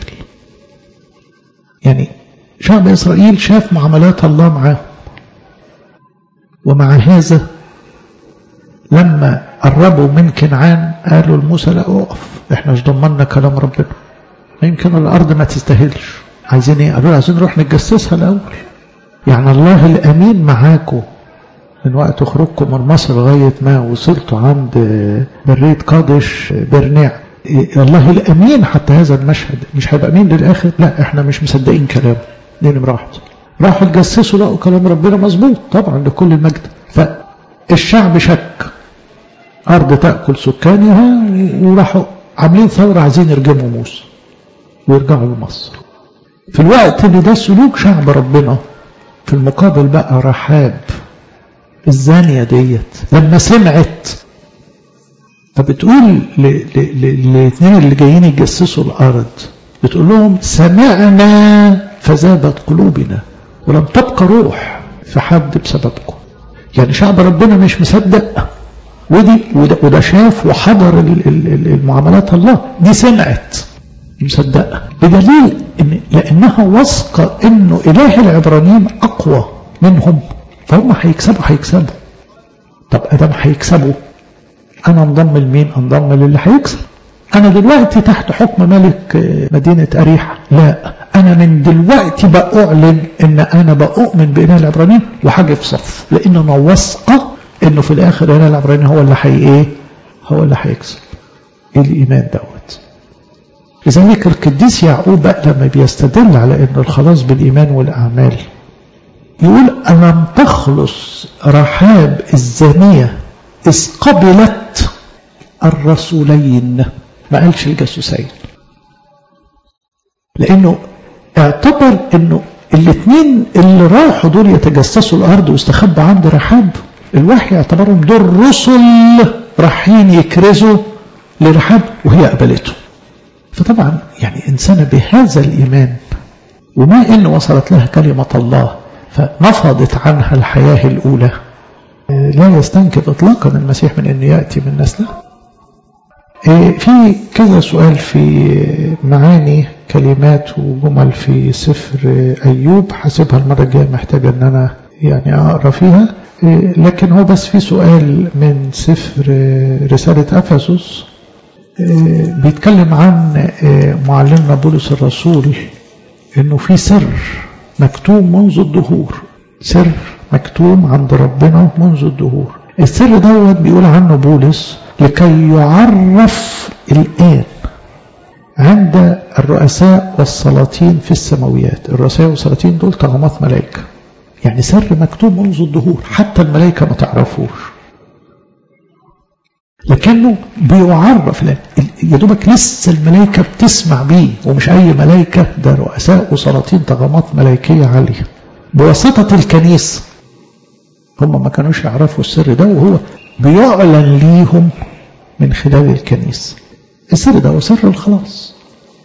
يعني شعب إسرائيل شاف معاملات الله معاهم ومع هذا لما قربوا من كنعان قالوا لموسى لا اقف احنا مش ضمننا كلام ربنا يمكن الارض ما تستاهلش عايزين ايه قالوا عايزين نروح نتجسسها الاول يعني الله الامين معاكم من وقت خروجكم من مصر لغايه ما وصلتوا عند بريه قادش برنيع الله الامين حتى هذا المشهد مش هيبقى امين للاخر لا احنا مش مصدقين كلامه دي نمره واحد راحوا اتجسسوا لقوا كلام ربنا مظبوط طبعا لكل المجد فالشعب شك أرض تأكل سكانها وراحوا عاملين ثورة عايزين يرجموا موسى ويرجعوا لمصر في الوقت اللي ده سلوك شعب ربنا في المقابل بقى رحاب الزانية ديت لما سمعت فبتقول الاثنين اللي جايين يجسسوا الأرض بتقول لهم سمعنا فذابت قلوبنا ولم تبقى روح في حد بسببكم يعني شعب ربنا مش مصدق ودي وده, وده شاف وحضر المعاملات الله دي سمعت مصدقه بدليل ان لانها واثقه انه اله العبرانيين اقوى منهم فهم هيكسبوا هيكسبوا طب ادم هيكسبوا انا انضم لمين انضم للي هيكسب انا دلوقتي تحت حكم ملك مدينه اريحه لا انا من دلوقتي باعلن ان انا بؤمن باله العبرانيين وحاجه في صف لان انا واثقه انه في الاخر اله العبراني هو اللي حي ايه هو اللي هيكسب الايمان دوت لذلك القديس يعقوب بقى لما بيستدل على ان الخلاص بالايمان والاعمال يقول ألم تخلص رحاب الزانية إذ قبلت الرسولين ما قالش الجاسوسين لأنه اعتبر أنه الاثنين اللي راحوا دول يتجسسوا الارض واستخبوا عند رحاب الوحي اعتبرهم دول رسل رايحين يكرزوا لرحاب وهي قبلته فطبعا يعني انسانه بهذا الايمان وما ان وصلت لها كلمه الله فنفضت عنها الحياه الاولى لا يستنكف اطلاقا المسيح من انه ياتي من نسلها في كذا سؤال في معاني كلمات وجمل في سفر أيوب حاسبها المرة الجاية محتاجة أن أنا يعني أقرأ فيها لكن هو بس في سؤال من سفر رسالة أفسس بيتكلم عن معلمنا بولس الرسول انه في سر مكتوم منذ الدهور سر مكتوم عند ربنا منذ الدهور السر دوت بيقول عنه بولس لكي يعرف الآن عند الرؤساء والسلاطين في السماويات الرؤساء والسلاطين دول طغمات ملائكة يعني سر مكتوب منذ الدهور حتى الملائكة ما تعرفوش لكنه بيعرف الآن يا دوبك لسه الملائكة بتسمع بيه ومش أي ملائكة ده رؤساء وسلاطين طغمات ملائكية عالية بواسطة الكنيسة هم ما كانوش يعرفوا السر ده وهو بيعلن ليهم من خلال الكنيسة السر ده هو سر الخلاص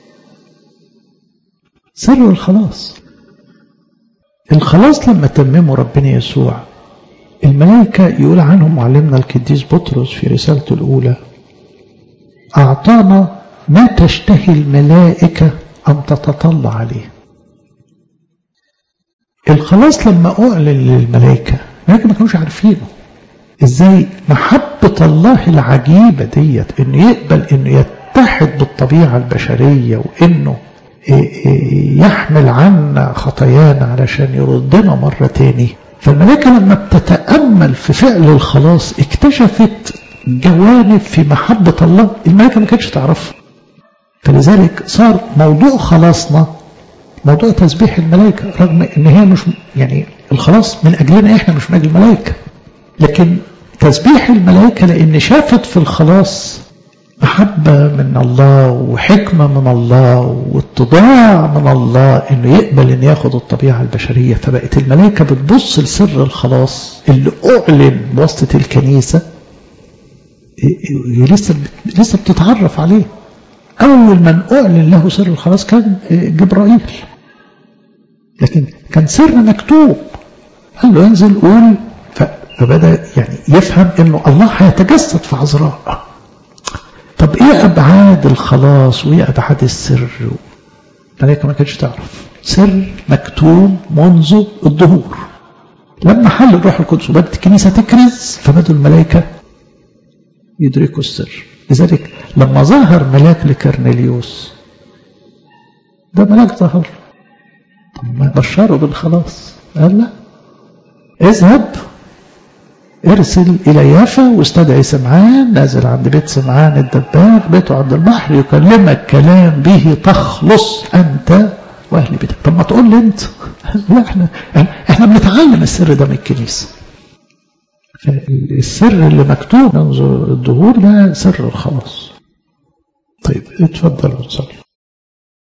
سر الخلاص الخلاص لما تممه ربنا يسوع الملائكة يقول عنهم معلمنا القديس بطرس في رسالته الأولى أعطانا ما تشتهي الملائكة أن تتطلع عليه الخلاص لما أعلن للملائكة الملائكة ما كانوش عارفينه ازاي محبة الله العجيبة ديت انه يقبل انه يتحد بالطبيعة البشرية وانه يحمل عنا خطايانا علشان يردنا مرة تاني فالملائكة لما بتتأمل في فعل الخلاص اكتشفت جوانب في محبة الله الملائكة ما كانتش تعرفها فلذلك صار موضوع خلاصنا موضوع تسبيح الملائكة رغم ان هي مش يعني الخلاص من اجلنا احنا مش من اجل الملائكة لكن تسبيح الملائكة لأن شافت في الخلاص محبة من الله وحكمة من الله واتضاع من الله انه يقبل ان ياخد الطبيعة البشرية فبقت الملائكة بتبص لسر الخلاص اللي اعلن بواسطة الكنيسة هي لسه لسه بتتعرف عليه اول من اعلن له سر الخلاص كان جبرائيل لكن كان سر مكتوب قال له انزل قول فبدأ يعني يفهم انه الله هيتجسد في عذراء طب ايه ابعاد الخلاص وايه ابعاد السر الملائكه ما كانتش تعرف سر مكتوم منذ الظهور لما حل الروح القدس وبدت الكنيسه تكرز فبدوا الملائكه يدركوا السر لذلك لما ظهر ملاك لكرنيليوس ده ملاك ظهر طب ما بشره بالخلاص قال لا اذهب ارسل إلى يافا واستدعي سمعان نازل عند بيت سمعان الدباغ بيته عند البحر يكلمك كلام به تخلص أنت وأهل بيتك طب ما تقول لي أنت لا احنا احنا بنتعلم السر ده من الكنيسة السر اللي مكتوب منذ الظهور ده سر الخلاص طيب اتفضل وتصلي